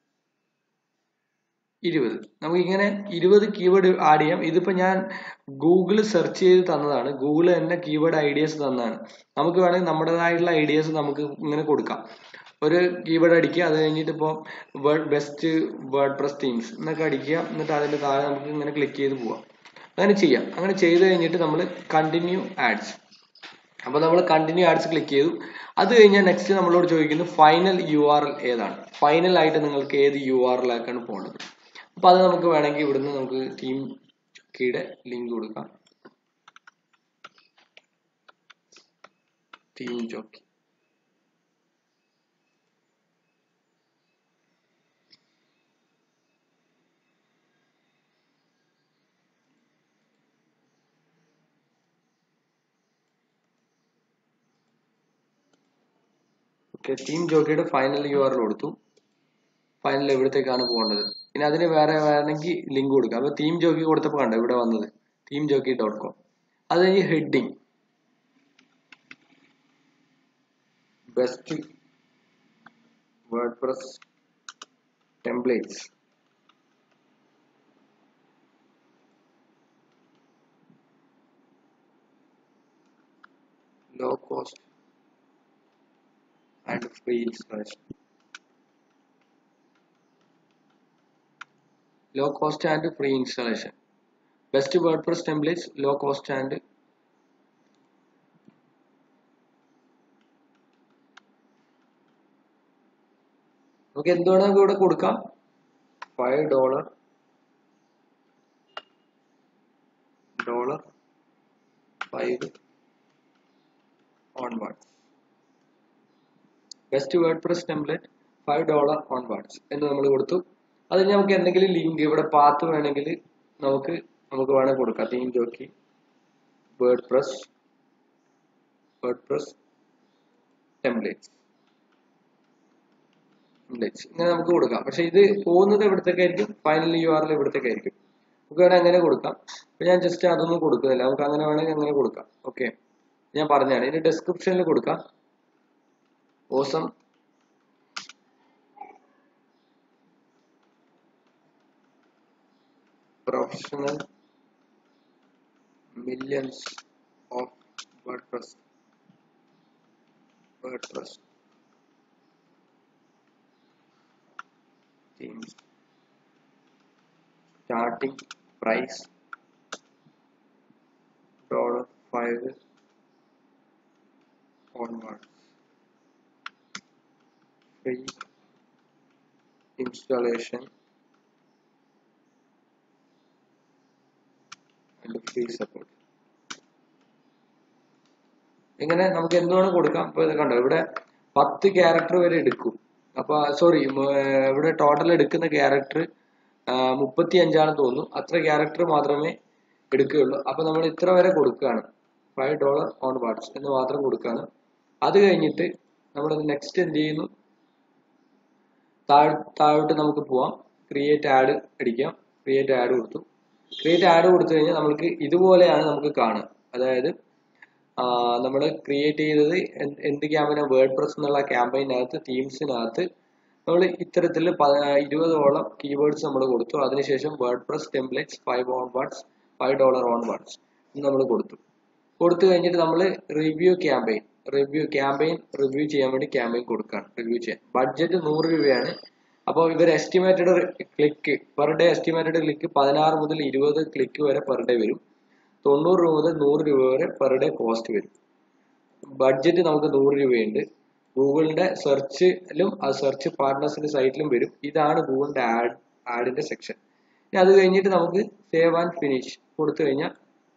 ഇരുപത് നമുക്ക് ഇങ്ങനെ ഇരുപത് കീവേഡ് ആഡ് ചെയ്യാം ഇതിപ്പോ ഞാൻ ഗൂഗിൾ സെർച്ച് ചെയ്ത് തന്നതാണ് ഗൂഗിൾ തന്നെ കീവേഡ് ഐഡിയസ് തന്നതാണ് നമുക്ക് വേണമെങ്കിൽ നമ്മുടേതായിട്ടുള്ള ഐഡിയസ് നമുക്ക് ഇങ്ങനെ കൊടുക്കാം ഒരു കീവേഡ് അടിക്കുക അത് കഴിഞ്ഞിട്ട് ഇപ്പോൾ word best WordPress themes എന്നൊക്കെ അടിക്കുക എന്നിട്ട് അതിന്റെ താഴെ നമുക്ക് ഇങ്ങനെ ക്ലിക്ക് ചെയ്ത് പോവാം അങ്ങനെ ചെയ്യാം അങ്ങനെ ചെയ്ത് കഴിഞ്ഞിട്ട് നമ്മൾ കണ്ടിന്യൂ ആഡ്സ് അപ്പൊ നമ്മൾ കണ്ടിന്യൂ ആഡ്സ് ക്ലിക്ക് ചെയ്തു അത് കഴിഞ്ഞാൽ നെക്സ്റ്റ് നമ്മളോട് ചോദിക്കുന്നു ഫൈനൽ യു ആർ എൽ ഏതാണ് ഫൈനൽ ആയിട്ട് നിങ്ങൾക്ക് ഏത് യു ആർ എല്ലിലേക്കാണ് പോകേണ്ടത് അപ്പൊ അത് നമുക്ക് വേണമെങ്കിൽ ഇവിടുന്ന് നമുക്ക് ടീം കീയുടെ ലിങ്ക് കൊടുക്കാം ടീം ജോക്കി ഓക്കെ ടീം ജോക്കിയുടെ ഫൈനൽ യു ആർ കൊടുത്തു ഫൈനൽ എവിടത്തേക്കാണ് പോകേണ്ടത് ഇനി അതിന് വേറെ വേണമെങ്കിൽ ലിങ്ക് കൊടുക്കാം അപ്പൊ ടീം ജോക്കി കൊടുത്തപ്പോൾ കണ്ടോ ഇവിടെ വന്നത് ടീം ജോക്കി ഡോട്ട് കോം അത് കഴിഞ്ഞ് heading best WordPress templates low cost and free installation low cost and free installation best wordpress templates low cost and നമുക്ക് എന്തുവേണം ഇവിടെ കൊടുക്കാം five dollar dollar five onwards best WordPress template five dollar onwards എന്ന് നമ്മൾ കൊടുത്തു അത് നമുക്ക് എന്തെങ്കിലും ലിങ്ക് ഇവിടെ പാത്ത് വേണമെങ്കിൽ നമുക്ക് നമുക്ക് വേണമെങ്കിൽ കൊടുക്കാം theme jockey WordPress WordPress templates templates ഇങ്ങനെ നമുക്ക് കൊടുക്കാം പക്ഷെ ഇത് പോകുന്നത് എവിടത്തേക്കായിരിക്കും ഫൈനൽ യു ആറിൽ ഇവിടത്തേക്കായിരിക്കും നമുക്ക് വേണമെങ്കിൽ അങ്ങനെ കൊടുക്കാം അപ്പൊ ഞാൻ ജസ്റ്റ് അതൊന്നും കൊടുക്കുന്നില്ല നമുക്ക് അങ്ങനെ വേണമെങ്കിൽ അങ്ങനെ കൊടുക്കാം ഓക്കെ ഞാൻ പറഞ്ഞാണ് ഇതിന്റെ ഡെസ്ക്രിപ്ഷനിൽ കൊടുക്കാം awesome professional millions of WordPress WordPress themes starting price dollar five onwards free installation and free support ഇങ്ങനെ നമുക്ക് എന്തുവേണം കൊടുക്കാം ഇപ്പൊ ഇത് കണ്ടോ ഇവിടെ പത്ത് ക്യാരക്ടർ വരെ എടുക്കും അപ്പൊ സോറി ഇവിടെ ടോട്ടൽ എടുക്കുന്ന ക്യാരക്ടർ മുപ്പത്തി അഞ്ചാണെന്ന് തോന്നുന്നു അത്ര ക്യാരക്ടർ മാത്രമേ എടുക്കുകയുള്ളൂ അപ്പൊ നമ്മൾ ഇത്ര വരെ കൊടുക്കുകയാണ് ഫൈവ് ഡോളർ ഓൺ വാട്സ് എന്ന് മാത്രം കൊടുക്കുകയാണ് അത് കഴിഞ്ഞിട്ട് നമ്മൾ നെക്സ്റ്റ് എന്ത് ചെയ്യുന്നു താഴ് താഴോട്ട് നമുക്ക് പോവാം ക്രിയേറ്റ് ആഡ് അടിക്കാം ക്രിയേറ്റ് ആഡ് കൊടുത്തു ക്രിയേറ്റ് ആഡ് കൊടുത്തു കഴിഞ്ഞാൽ നമുക്ക് ഇതുപോലെയാണ് നമുക്ക് കാണുക അതായത് നമ്മൾ ക്രിയേറ്റ് ചെയ്തത് എന്ത് എന്ത് ക്യാമ്പയിനാണ് വേർഡ് പ്രസ് എന്നുള്ള ക്യാമ്പയിനകത്ത് തീംസിനകത്ത് നമ്മൾ ഇത്തരത്തിൽ ഇരുപതോളം കീവേഡ്സ് നമ്മൾ കൊടുത്തു അതിനുശേഷം WordPress templates five onwards five dollar onwards നമ്മൾ കൊടുത്തു കൊടുത്തു കഴിഞ്ഞിട്ട് നമ്മൾ review campaign review campaign review ചെയ്യാൻ വേണ്ടി ക്യാമ്പയിൻ കൊടുക്കുകയാണ് റിവ്യൂ ചെയ്യാൻ ബഡ്ജറ്റ് നൂറ് രൂപയാണ് അപ്പോൾ ഇവർ estimated click per day estimated click പതിനാറ് മുതൽ ഇരുപത് ക്ലിക്ക് വരെ പെർ ഡേ വരും തൊണ്ണൂറ് രൂപ മുതൽ നൂറ് രൂപ വരെ പെർ ഡേ കോസ്റ്റ് വരും ബഡ്ജറ്റ് നമുക്ക് നൂറ് രൂപയുണ്ട് ഗൂഗിളിന്റെ സെർച്ചിലും അത് സെർച്ച് പാർട്ട്നേഴ്സിന്റെ സൈറ്റിലും വരും ഇതാണ് ഗൂഗിളിന്റെ ആഡ് ആഡിന്റെ സെക്ഷൻ ഇനി അത് കഴിഞ്ഞിട്ട് നമുക്ക് സേവ് ആൻഡ് ഫിനിഷ് കൊടുത്തു കഴിഞ്ഞാൽ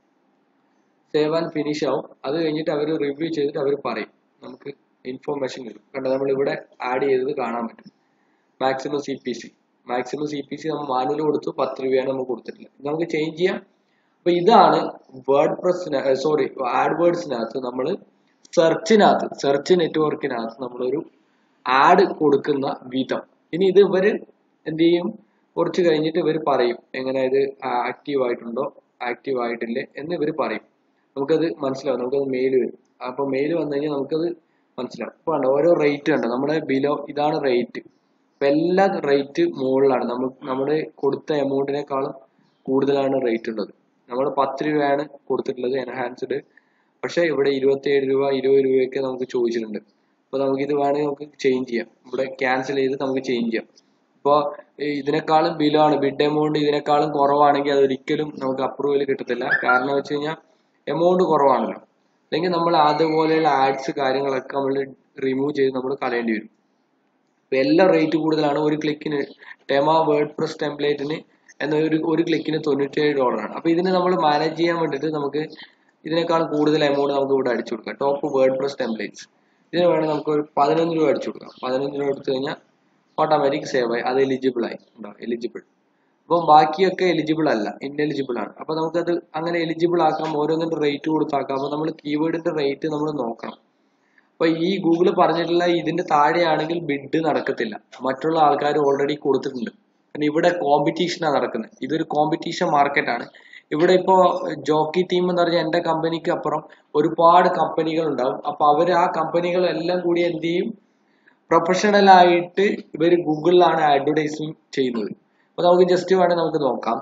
സേവ് ആൻഡ് ഫിനിഷ് ആവും അത് കഴിഞ്ഞിട്ട് അവർ റിവ്യൂ ചെയ്തിട്ട് അവർ പറയും നമുക്ക് ഇൻഫോർമേഷൻ കിട്ടും കണ്ടോ നമ്മൾ ഇവിടെ ആഡ് ചെയ്തത് കാണാൻ പറ്റും maximum C P C maximum C P C നമ്മൾ മാനുവൽ കൊടുത്തു പത്ത് രൂപയാണ് നമുക്ക് കൊടുത്തിട്ടില്ല ഇത് നമുക്ക് ചേഞ്ച് ചെയ്യാം അപ്പൊ ഇതാണ് വേർഡ് പ്രസ്സിന് സോറി ആഡ് വേർഡ്സിനകത്ത് നമ്മൾ സെർച്ചിനകത്ത് സെർച്ച് നെറ്റ്വർക്കിനകത്ത് നമ്മളൊരു ആഡ് കൊടുക്കുന്ന വിധം ഇനി ഇത് ഇവര് എന്ത് ചെയ്യും കുറച്ച് കഴിഞ്ഞിട്ട് ഇവർ പറയും എങ്ങനെ ഇത് ആക്റ്റീവ് ആയിട്ടുണ്ടോ ആക്റ്റീവ് ആയിട്ടില്ലേ എന്ന് ഇവർ പറയും നമുക്കത് മനസ്സിലാവും നമുക്കത് മെയിൽ വരും അപ്പൊ മെയിൽ വന്നു കഴിഞ്ഞാൽ നമുക്കത് മനസ്സിലാവും ഇപ്പൊ കണ്ടോ ഓരോ റേറ്റ് കണ്ടോ നമ്മുടെ ബിലോ ഇതാണ് റേറ്റ് ഇപ്പൊ എല്ലാ റേറ്റ് മുകളിലാണ് നമ്മൾ നമ്മൾ കൊടുത്ത എമൗണ്ടിനേക്കാളും കൂടുതലാണ് റേറ്റ് ഉള്ളത് നമ്മൾ പത്ത് രൂപയാണ് കൊടുത്തിട്ടുള്ളത് എൻഹാൻസ്ഡ് പക്ഷെ ഇവിടെ ഇരുപത്തിയേഴ് രൂപ ഇരുപത് രൂപയൊക്കെ നമുക്ക് ചോദിച്ചിട്ടുണ്ട് അപ്പൊ നമുക്ക് ഇത് വേണമെങ്കിൽ നമുക്ക് ചേഞ്ച് ചെയ്യാം ഇവിടെ ക്യാൻസൽ ചെയ്ത് നമുക്ക് ചേഞ്ച് ചെയ്യാം ഇപ്പോൾ ഇതിനേക്കാളും ബിലോ ആണ് ബിഡ് എമൗണ്ട് ഇതിനേക്കാളും കുറവാണെങ്കിൽ അത് ഒരിക്കലും നമുക്ക് അപ്രൂവൽ കിട്ടത്തില്ല കാരണം വെച്ച് കഴിഞ്ഞാൽ എമൗണ്ട് കുറവാണല്ലോ അല്ലെങ്കിൽ നമ്മൾ അതുപോലെയുള്ള ആഡ്സ് കാര്യങ്ങളൊക്കെ നമ്മൾ റിമൂവ് ചെയ്ത് നമ്മൾ കളയേണ്ടി വരും ഇപ്പൊ എല്ലാം റേറ്റ് കൂടുതലാണ് ഒരു ക്ലിക്കിന് ടെമ വേർഡ് പ്രസ് ടെംപ്ലേറ്റിന് എന്ന ഒരു ഒരു ക്ലിക്കിന് തൊണ്ണൂറ്റേഴ് ഡോളറാണ് അപ്പൊ ഇതിന് നമ്മൾ മാനേജ് ചെയ്യാൻ വേണ്ടിയിട്ട് നമുക്ക് ഇതിനേക്കാൾ കൂടുതൽ എമൗണ്ട് നമുക്ക് ഇവിടെ അടിച്ചു കൊടുക്കാം ടോപ്പ് വേർഡ് പ്രസ് ടെംപ്ലേറ്റ്സ് ഇതിന് വേണമെങ്കിൽ നമുക്ക് ഒരു പതിനൊന്ന് രൂപ അടിച്ചു കൊടുക്കാം പതിനൊന്ന് രൂപ എടുത്തു കഴിഞ്ഞാൽ ഓട്ടോമാറ്റിക് സേവ് ആയി അത് എലിജിബിൾ ആയി ഉണ്ടോ എലിജിബിൾ അപ്പം ബാക്കിയൊക്കെ എലിജിബിൾ അല്ല ഇൻഎലിജിബിൾ ആണ് അപ്പൊ നമുക്കത് അങ്ങനെ എലിജിബിൾ ആക്കാം ഓരോന്നിന്റെ റേറ്റ് കൊടുത്താക്കാം അപ്പൊ നമ്മൾ കീവേഡിന്റെ റേറ്റ് നമ്മൾ നോക്കണം അപ്പൊ ഈ ഗൂഗിൾ പറഞ്ഞിട്ടുള്ള ഇതിന്റെ താഴെയാണെങ്കിൽ ബിഡ് നടക്കത്തില്ല മറ്റുള്ള ആൾക്കാർ ഓൾറെഡി കൊടുത്തിട്ടുണ്ട് കാരണം ഇവിടെ കോമ്പറ്റീഷനാണ് നടക്കുന്നത് ഇതൊരു കോമ്പറ്റീഷൻ മാർക്കറ്റ് ആണ് ഇവിടെ ഇപ്പോ ജോക്കി ടീം എന്ന് പറഞ്ഞാൽ എന്റെ കമ്പനിക്ക് അപ്പുറം ഒരുപാട് കമ്പനികൾ ഉണ്ടാവും അപ്പൊ അവർ ആ കമ്പനികളെല്ലാം കൂടി എന്ത് ചെയ്യും പ്രൊഫഷണൽ ആയിട്ട് ഇവർ ഗൂഗിളിലാണ് അഡ്വർടൈസിങ് ചെയ്യുന്നത് അപ്പൊ നമുക്ക് ജസ്റ്റ് വേണമെങ്കിൽ നമുക്ക് നോക്കാം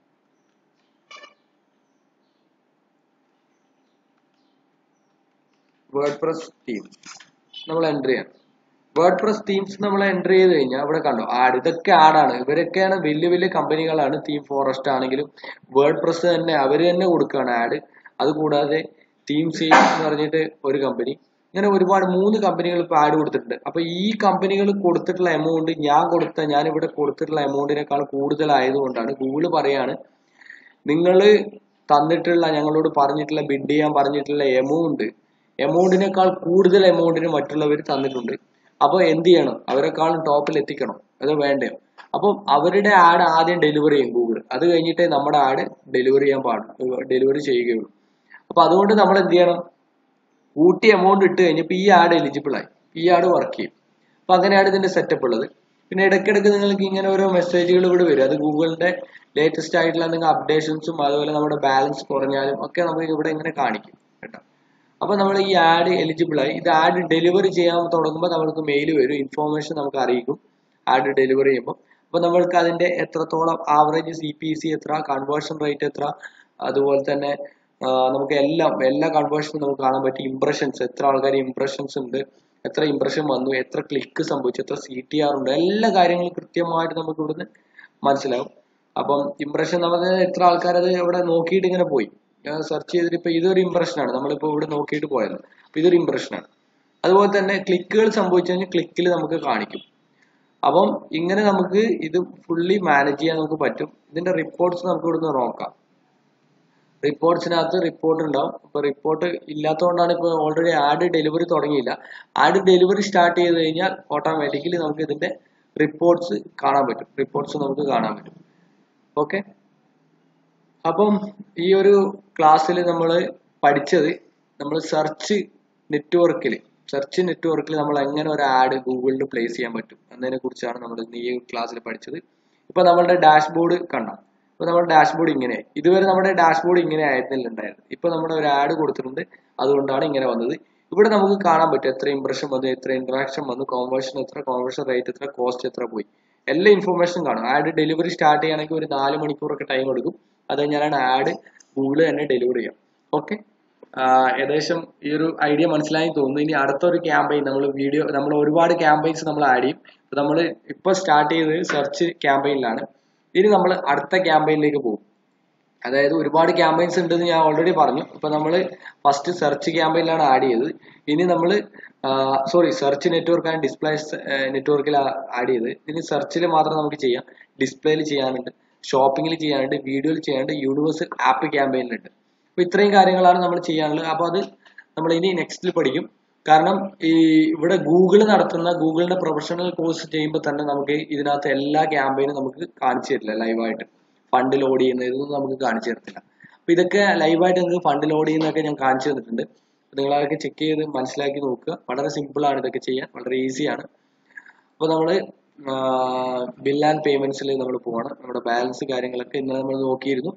വേർഡ് പ്രസ് ടീം നമ്മൾ എൻ്റർ ചെയ്യണം വേർഡ് പ്രസ് തീംസ് നമ്മൾ എൻ്റർ ചെയ്ത് കഴിഞ്ഞാൽ ഇവിടെ കണ്ടോ ആഡ് ഇതൊക്കെ ആഡാണ് ഇവരൊക്കെയാണ് വലിയ വലിയ കമ്പനികളാണ് തീം ഫോറസ്റ്റ് ആണെങ്കിലും വേർഡ് പ്രസ് തന്നെ അവർ തന്നെ കൊടുക്കുകയാണ് ആഡ് അതുകൂടാതെ തീം സെയിൽ എന്ന് പറഞ്ഞിട്ട് ഒരു കമ്പനി ഇങ്ങനെ ഒരുപാട് മൂന്ന് കമ്പനികൾ ഇപ്പോൾ ആഡ് കൊടുത്തിട്ടുണ്ട് അപ്പൊ ഈ കമ്പനികൾ കൊടുത്തിട്ടുള്ള എമൗണ്ട് ഞാൻ കൊടുത്ത ഞാൻ ഇവിടെ കൊടുത്തിട്ടുള്ള എമൗണ്ടിനേക്കാൾ കൂടുതലായതുകൊണ്ടാണ് ഗൂഗിൾ പറയാണ് നിങ്ങൾ തന്നിട്ടുള്ള ഞങ്ങളോട് പറഞ്ഞിട്ടുള്ള ബിഡ് ചെയ്യാൻ പറഞ്ഞിട്ടുള്ള എമൗണ്ട് എമൗണ്ടിനേക്കാൾ കൂടുതൽ എമൗണ്ടിന് മറ്റുള്ളവർ തന്നിട്ടുണ്ട് അപ്പോൾ എന്ത് ചെയ്യണം അവരെക്കാളും ടോപ്പിൽ എത്തിക്കണം അത് വേണ്ടയോ അപ്പം അവരുടെ ആഡ് ആദ്യം ഡെലിവറി ചെയ്യും ഗൂഗിൾ അത് കഴിഞ്ഞിട്ടേ നമ്മുടെ ആഡ് ഡെലിവറി ചെയ്യാൻ പാടുള്ളൂ ഡെലിവറി ചെയ്യുകയുള്ളൂ അപ്പൊ അതുകൊണ്ട് നമ്മൾ എന്ത് ചെയ്യണം കൂട്ടി എമൗണ്ട് ഇട്ട് കഴിഞ്ഞപ്പോൾ ഈ ആഡ് എലിജിബിൾ ആയി ഈ ആഡ് വർക്ക് ചെയ്യും അപ്പൊ അങ്ങനെയാണ് ഇതിന്റെ സെറ്റപ്പ് ഉള്ളത് പിന്നെ ഇടയ്ക്കിടയ്ക്ക് നിങ്ങൾക്ക് ഇങ്ങനെ ഓരോ മെസ്സേജുകൾ ഇവിടെ വരും അത് ഗൂഗിളിന്റെ ലേറ്റസ്റ്റ് ആയിട്ടുള്ള എന്തെങ്കിലും അപ്ഡേഷൻസും അതുപോലെ നമ്മുടെ ബാലൻസ് കുറഞ്ഞാലും ഒക്കെ നമുക്ക് ഇവിടെ ഇങ്ങനെ കാണിക്കും കേട്ടോ അപ്പൊ നമ്മൾ ഈ ആഡ് എലിജിബിൾ ആയി ഇത് ആഡ് ഡെലിവറി ചെയ്യാൻ തുടങ്ങുമ്പോൾ നമ്മൾക്ക് മെയിൽ വരും ഇൻഫോർമേഷൻ നമുക്ക് അറിയിക്കും ആഡ് ഡെലിവറി ചെയ്യുമ്പോൾ അപ്പൊ നമ്മൾക്ക് അതിന്റെ എത്രത്തോളം ആവറേജ് സി പി സി എത്ര കൺവേർഷൻ റേറ്റ് എത്ര അതുപോലെ തന്നെ നമുക്ക് എല്ലാം എല്ലാ കൺവേർഷനും നമുക്ക് കാണാൻ പറ്റും ഇംപ്രഷൻസ് എത്ര ആൾക്കാർ ഇംപ്രഷൻസ് ഉണ്ട് എത്ര ഇംപ്രഷൻ വന്നു എത്ര ക്ലിക്ക് സംഭവിച്ചു എത്ര സി ടി ആർ ഉണ്ട് എല്ലാ കാര്യങ്ങളും കൃത്യമായിട്ട് നമുക്ക് ഇവിടുന്ന് മനസ്സിലാവും അപ്പം ഇംപ്രഷൻ നമുക്ക് എത്ര ആൾക്കാർ അത് ഇവിടെ നോക്കിയിട്ട് ഇങ്ങനെ പോയി സെർച്ച് ചെയ്തിട്ട് ഇപ്പൊ ഇതൊരു ഇംപ്രഷനാണ് നമ്മളിപ്പോ ഇവിടെ നോക്കിയിട്ട് പോയത് അപ്പൊ ഇതൊരു ഇംപ്രഷനാണ് അതുപോലെ തന്നെ ക്ലിക്കുകൾ സംഭവിച്ചു കഴിഞ്ഞാൽ ക്ലിക്കിൽ നമുക്ക് കാണിക്കും അപ്പം ഇങ്ങനെ നമുക്ക് ഇത് ഫുള്ളി മാനേജ് ചെയ്യാൻ നമുക്ക് പറ്റും ഇതിന്റെ റിപ്പോർട്ട്സ് നമുക്ക് ഇവിടുന്ന് നോക്കാം റിപ്പോർട്ട്സിനകത്ത് റിപ്പോർട്ട് ഉണ്ടാവും ഇപ്പൊ റിപ്പോർട്ട് ഇല്ലാത്തതുകൊണ്ടാണ് ഇപ്പൊ ഓൾറെഡി ആഡ് ഡെലിവറി തുടങ്ങിയില്ല ആഡ് ഡെലിവറി സ്റ്റാർട്ട് ചെയ്ത് കഴിഞ്ഞാൽ ഓട്ടോമാറ്റിക്കലി നമുക്ക് ഇതിന്റെ റിപ്പോർട്ട്സ് കാണാൻ പറ്റും റിപ്പോർട്ട്സ് നമുക്ക് കാണാൻ പറ്റും ഓക്കെ അപ്പം ഈ ഒരു ക്ലാസ്സിൽ നമ്മൾ പഠിച്ചത് നമ്മൾ സെർച്ച് നെറ്റ്വർക്കിൽ സെർച്ച് നെറ്റ്വർക്കിൽ നമ്മൾ എങ്ങനെ ഒരു ആഡ് ഗൂഗിളിൽ പ്ലേസ് ചെയ്യാൻ പറ്റും എന്നതിനെ കുറിച്ചാണ് നമ്മൾ ഈ ക്ലാസ്സിൽ പഠിച്ചത് ഇപ്പൊ നമ്മളുടെ ഡാഷ്ബോർഡ് കണ്ട ഇപ്പൊ നമ്മുടെ ഡാഷ്ബോർഡ് ഇങ്ങനെ ഇതുവരെ നമ്മുടെ ഡാഷ്ബോർഡ് ഇങ്ങനെ ആയിരുന്നില്ല ഉണ്ടായിരുന്നത് ഇപ്പൊ നമ്മുടെ ഒരു ആഡ് കൊടുത്തിട്ടുണ്ട് അതുകൊണ്ടാണ് ഇങ്ങനെ വന്നത് ഇവിടെ നമുക്ക് കാണാൻ പറ്റും എത്ര ഇംപ്രഷൻ വന്നു എത്ര ഇന്ററാക്ഷൻ വന്നു കോൺവേർഷൻ എത്ര കോൺവേർഷൻ റേറ്റ് എത്ര കോസ്റ്റ് എത്ര പോയി എല്ലാ ഇൻഫർമേഷനും കാണും ആഡ് ഡെലിവറി സ്റ്റാർട്ട് ചെയ്യണമെങ്കിൽ ഒരു നാല് മണിക്കൂറൊക്കെ ടൈം എടുക്കും അത് കഴിഞ്ഞാലാണ് ആഡ് ഗൂഗിൾ തന്നെ ഡെലിവറി ചെയ്യാം ഓക്കെ ഏകദേശം ഈ ഒരു ഐഡിയ മനസ്സിലായി തോന്നുന്നു ഇനി അടുത്തൊരു ക്യാമ്പയിൻ നമ്മൾ വീഡിയോ നമ്മൾ ഒരുപാട് ക്യാമ്പയിൻസ് നമ്മൾ ആഡ് ചെയ്യും നമ്മൾ ഇപ്പോൾ സ്റ്റാർട്ട് ചെയ്തത് സെർച്ച് ക്യാമ്പയിനിലാണ് ഇനി നമ്മൾ അടുത്ത ക്യാമ്പയിനിലേക്ക് പോകും അതായത് ഒരുപാട് ക്യാമ്പയിൻസ് ഉണ്ടെന്ന് ഞാൻ ഓൾറെഡി പറഞ്ഞു ഇപ്പൊ നമ്മൾ ഫസ്റ്റ് സെർച്ച് ക്യാമ്പയിനിലാണ് ആഡ് ചെയ്തത് ഇനി നമ്മൾ sorry search network and display നെറ്റ്വർക്കിൽ ആഡ് ചെയ്ത് ഇനി സെർച്ചിൽ മാത്രം നമുക്ക് ചെയ്യാം ഡിസ്പ്ലേയിൽ ചെയ്യാനുണ്ട് ഷോപ്പിംഗിൽ ചെയ്യാനുണ്ട് വീഡിയോയിൽ ചെയ്യാനുണ്ട് യൂണിവേഴ്സൽ ആപ്പ് ക്യാമ്പയിനിലുണ്ട് അപ്പൊ ഇത്രയും കാര്യങ്ങളാണ് നമ്മൾ ചെയ്യാനുള്ളത് അപ്പൊ അത് നമ്മൾ ഇനി നെക്സ്റ്റിൽ പഠിക്കും കാരണം ഈ ഇവിടെ ഗൂഗിൾ നടത്തുന്ന ഗൂഗിളിന്റെ പ്രൊഫഷണൽ കോഴ്സ് ചെയ്യുമ്പോൾ തന്നെ നമുക്ക് ഇതിനകത്ത് എല്ലാ ക്യാമ്പയിനും നമുക്ക് കാണിച്ചു തരില്ല ലൈവായിട്ട് ഫണ്ട് ലോഡ് ചെയ്യുന്ന ഇതൊന്നും നമുക്ക് കാണിച്ചു തരത്തില്ല അപ്പൊ ഇതൊക്കെ ലൈവായിട്ട് നിങ്ങൾക്ക് ഫണ്ട് ലോഡ് ചെയ്യുന്നതൊക്കെ ഞാൻ കാണിച്ചു തന്നിട്ടുണ്ട് നിങ്ങൾ അതൊക്കെ ചെക്ക് ചെയ്ത് മനസ്സിലാക്കി നോക്കുക വളരെ സിമ്പിൾ ആണ് ഇതൊക്കെ ചെയ്യാൻ വളരെ ഈസിയാണ് അപ്പോൾ നമ്മൾ ബിൽ ആൻഡ് പേയ്മെന്റ്സിൽ നമ്മൾ പോകണം നമ്മുടെ ബാലൻസ് കാര്യങ്ങളൊക്കെ ഇന്ന് നമ്മൾ നോക്കിയിരുന്നു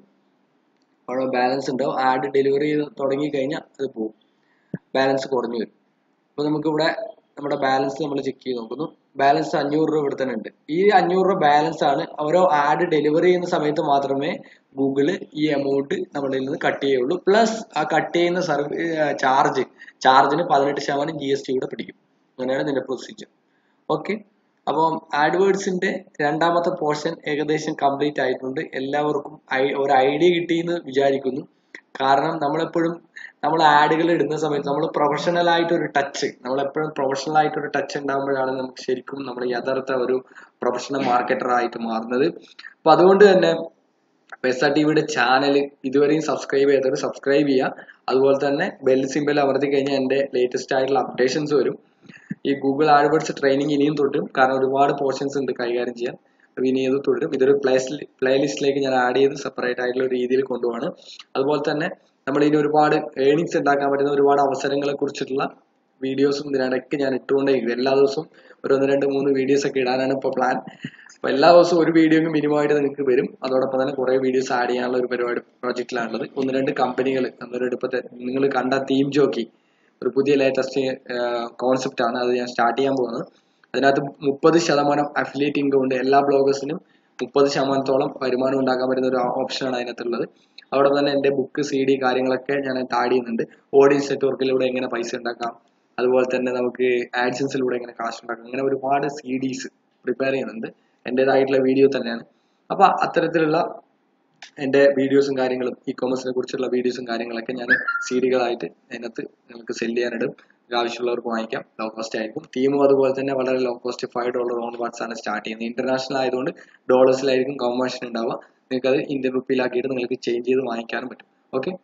അവിടെ ബാലൻസ് ഉണ്ടാവും ആഡ് ഡെലിവറി ചെയ്ത് തുടങ്ങി കഴിഞ്ഞാൽ അത് പോകും ബാലൻസ് കുറഞ്ഞു വരും അപ്പോൾ നമുക്കിവിടെ നമ്മുടെ ബാലൻസ് നമ്മൾ ചെക്ക് ചെയ്ത് നോക്കുന്നു ബാലൻസ് അഞ്ഞൂറ് രൂപ ഇവിടെ തന്നെ ഉണ്ട് ഈ അഞ്ഞൂറ് രൂപ ബാലൻസ് ആണ് ഓരോ ആഡ് ഡെലിവറി ചെയ്യുന്ന സമയത്ത് മാത്രമേ ഗൂഗിള് ഈ എമൗണ്ട് നമ്മളിൽ നിന്ന് കട്ട് ചെയ്യുള്ളൂ പ്ലസ് ആ കട്ട് ചെയ്യുന്ന സർവീസ് ചാർജ് ചാർജിന് പതിനെട്ട് ശതമാനം ജി എസ് ടി കൂടെ പിടിക്കും അങ്ങനെയാണ് ഇതിന്റെ പ്രൊസീജിയർ ഓക്കെ അപ്പം ആഡ്വേർഡ്സിന്റെ രണ്ടാമത്തെ പോർഷൻ ഏകദേശം കംപ്ലീറ്റ് ആയിട്ടുണ്ട് എല്ലാവർക്കും ഒരു ഐഡിയ കിട്ടിയെന്ന് വിചാരിക്കുന്നു കാരണം നമ്മളെപ്പോഴും നമ്മൾ ആഡുകൾ ഇടുന്ന സമയത്ത് നമ്മൾ പ്രൊഫഷണൽ ആയിട്ട് ഒരു ടച്ച് നമ്മൾ എപ്പോഴും പ്രൊഫഷണൽ ആയിട്ട് ഒരു ടച്ച് ഉണ്ടാകുമ്പോഴാണ് നമുക്ക് ശരിക്കും നമ്മൾ യഥാർത്ഥ ഒരു പ്രൊഫഷണൽ മാർക്കറ്റർ ആയിട്ട് മാറുന്നത് അപ്പൊ അതുകൊണ്ട് തന്നെ എസ് ആർ ടിവിയുടെ ചാനൽ ഇതുവരെയും സബ്സ്ക്രൈബ് ചെയ്തവർ സബ്സ്ക്രൈബ് ചെയ്യുക അതുപോലെ തന്നെ ബെൽ സിമ്പൽ അമർത്തി കഴിഞ്ഞാൽ എൻ്റെ ലേറ്റസ്റ്റ് ആയിട്ടുള്ള അപ്ഡേഷൻസ് വരും ഈ ഗൂഗിൾ ആഡ്വേർഡ്സ് ട്രെയിനിങ് ഇനിയും തുടരും കാരണം ഒരുപാട് പോർഷൻസ് ഉണ്ട് കൈകാര്യം ചെയ്യാൻ അപ്പൊ ഇനി ഇത് തുടരും ഇതൊരു പ്ലേ പ്ലേലിസ്റ്റിലേക്ക് ഞാൻ ആഡ് ചെയ്ത് സെപ്പറേറ്റ് ആയിട്ടുള്ള രീതിയിൽ കൊണ്ടുപോവാണ് അതുപോലെ തന്നെ നമ്മൾ ഇനി ഒരുപാട് ഏണിങ്സ് ഉണ്ടാക്കാൻ പറ്റുന്ന ഒരുപാട് അവസരങ്ങളെ കുറിച്ചിട്ടുള്ള വീഡിയോസും ഇതിനിടയ്ക്ക് ഞാൻ ഇട്ടുകൊണ്ടേയിരിക്കും എല്ലാ ദിവസവും ഒരു ഒന്ന് രണ്ട് മൂന്ന് വീഡിയോസ് ഒക്കെ ഇടാനാണ് ഇപ്പോൾ പ്ലാൻ അപ്പൊ എല്ലാ ദിവസവും ഒരു വീഡിയോ മിനിമം ആയിട്ട് നിങ്ങൾക്ക് വരും അതോടൊപ്പം തന്നെ കുറെ വീഡിയോസ് ആഡ് ചെയ്യാനുള്ള ഒരു പരിപാടി പ്രോജക്റ്റിലാണുള്ളത് ഒന്ന് രണ്ട് കമ്പനികൾ ഒന്ന് രണ്ട് ഇപ്പോഴത്തെ നിങ്ങൾ കണ്ട തീം ജോക്കി ഒരു പുതിയ ലേറ്റസ്റ്റ് കോൺസെപ്റ്റ് ആണ് അത് ഞാൻ സ്റ്റാർട്ട് ചെയ്യാൻ പോകുന്നത് അതിനകത്ത് മുപ്പത് ശതമാനം അഫിലിയേറ്റ് ഇൻകം ഉണ്ട് എല്ലാ ബ്ലോഗേഴ്സിനും മുപ്പത് ശതമാനത്തോളം വരുമാനം ഉണ്ടാക്കാൻ പറ്റുന്ന ഒരു ഓപ്ഷനാണ് അതിനകത്തുള്ളത് അവിടെ തന്നെ എൻ്റെ ബുക്ക് സി ഡി കാര്യങ്ങളൊക്കെ ഞാൻ ആഡ് ചെയ്യുന്നുണ്ട് ഓഡിയൻസ് നെറ്റ്വർക്കിലൂടെ എങ്ങനെ പൈസ ഉണ്ടാക്കാം അതുപോലെ തന്നെ നമുക്ക് ആഡ്സൻസിലൂടെ എങ്ങനെ കാശ് ഉണ്ടാക്കാം അങ്ങനെ ഒരുപാട് സി ഡീസ് പ്രിപ്പയർ ചെയ്യുന്നുണ്ട് എൻ്റെതായിട്ടുള്ള വീഡിയോ തന്നെയാണ് അപ്പൊ അത്തരത്തിലുള്ള എൻ്റെ വീഡിയോസും കാര്യങ്ങളും ഇ കോമേഴ്സിനെ കുറിച്ചുള്ള വീഡിയോസും കാര്യങ്ങളൊക്കെ ഞാൻ സി ഡികളായിട്ട് അതിനകത്ത് നിങ്ങൾക്ക് സെല് ചെയ്യാനിടും ആവശ്യമുള്ളവർക്ക് വാങ്ങിക്കാം ലോ കോസ്റ്റ് ആയിരിക്കും തീമും അതുപോലെ തന്നെ വളരെ low cost five dollar onwards ആണ് സ്റ്റാർട്ട് ചെയ്യുന്നത് ഇന്റർനാഷണൽ ആയതുകൊണ്ട് ഡോളേഴ്സിലായിരിക്കും കോമേഴ്ഷൻ ഉണ്ടാവുക നിങ്ങൾക്ക് അത് ഇന്ത്യൻ റുപ്പിയിലാക്കിയിട്ട് നിങ്ങൾക്ക് ചേഞ്ച് ചെയ്ത് വാങ്ങിക്കാനും പറ്റും okay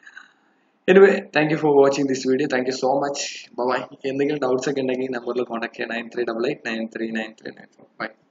anyway thank you for watching this video thank you so much bye എന്തെങ്കിലും ഡൗട്ട്സ് ഒക്കെ ഉണ്ടെങ്കിൽ നമ്പറിൽ കോൺടാക്ട് ചെയ്യാം nine three double eight nine three nine three nine four by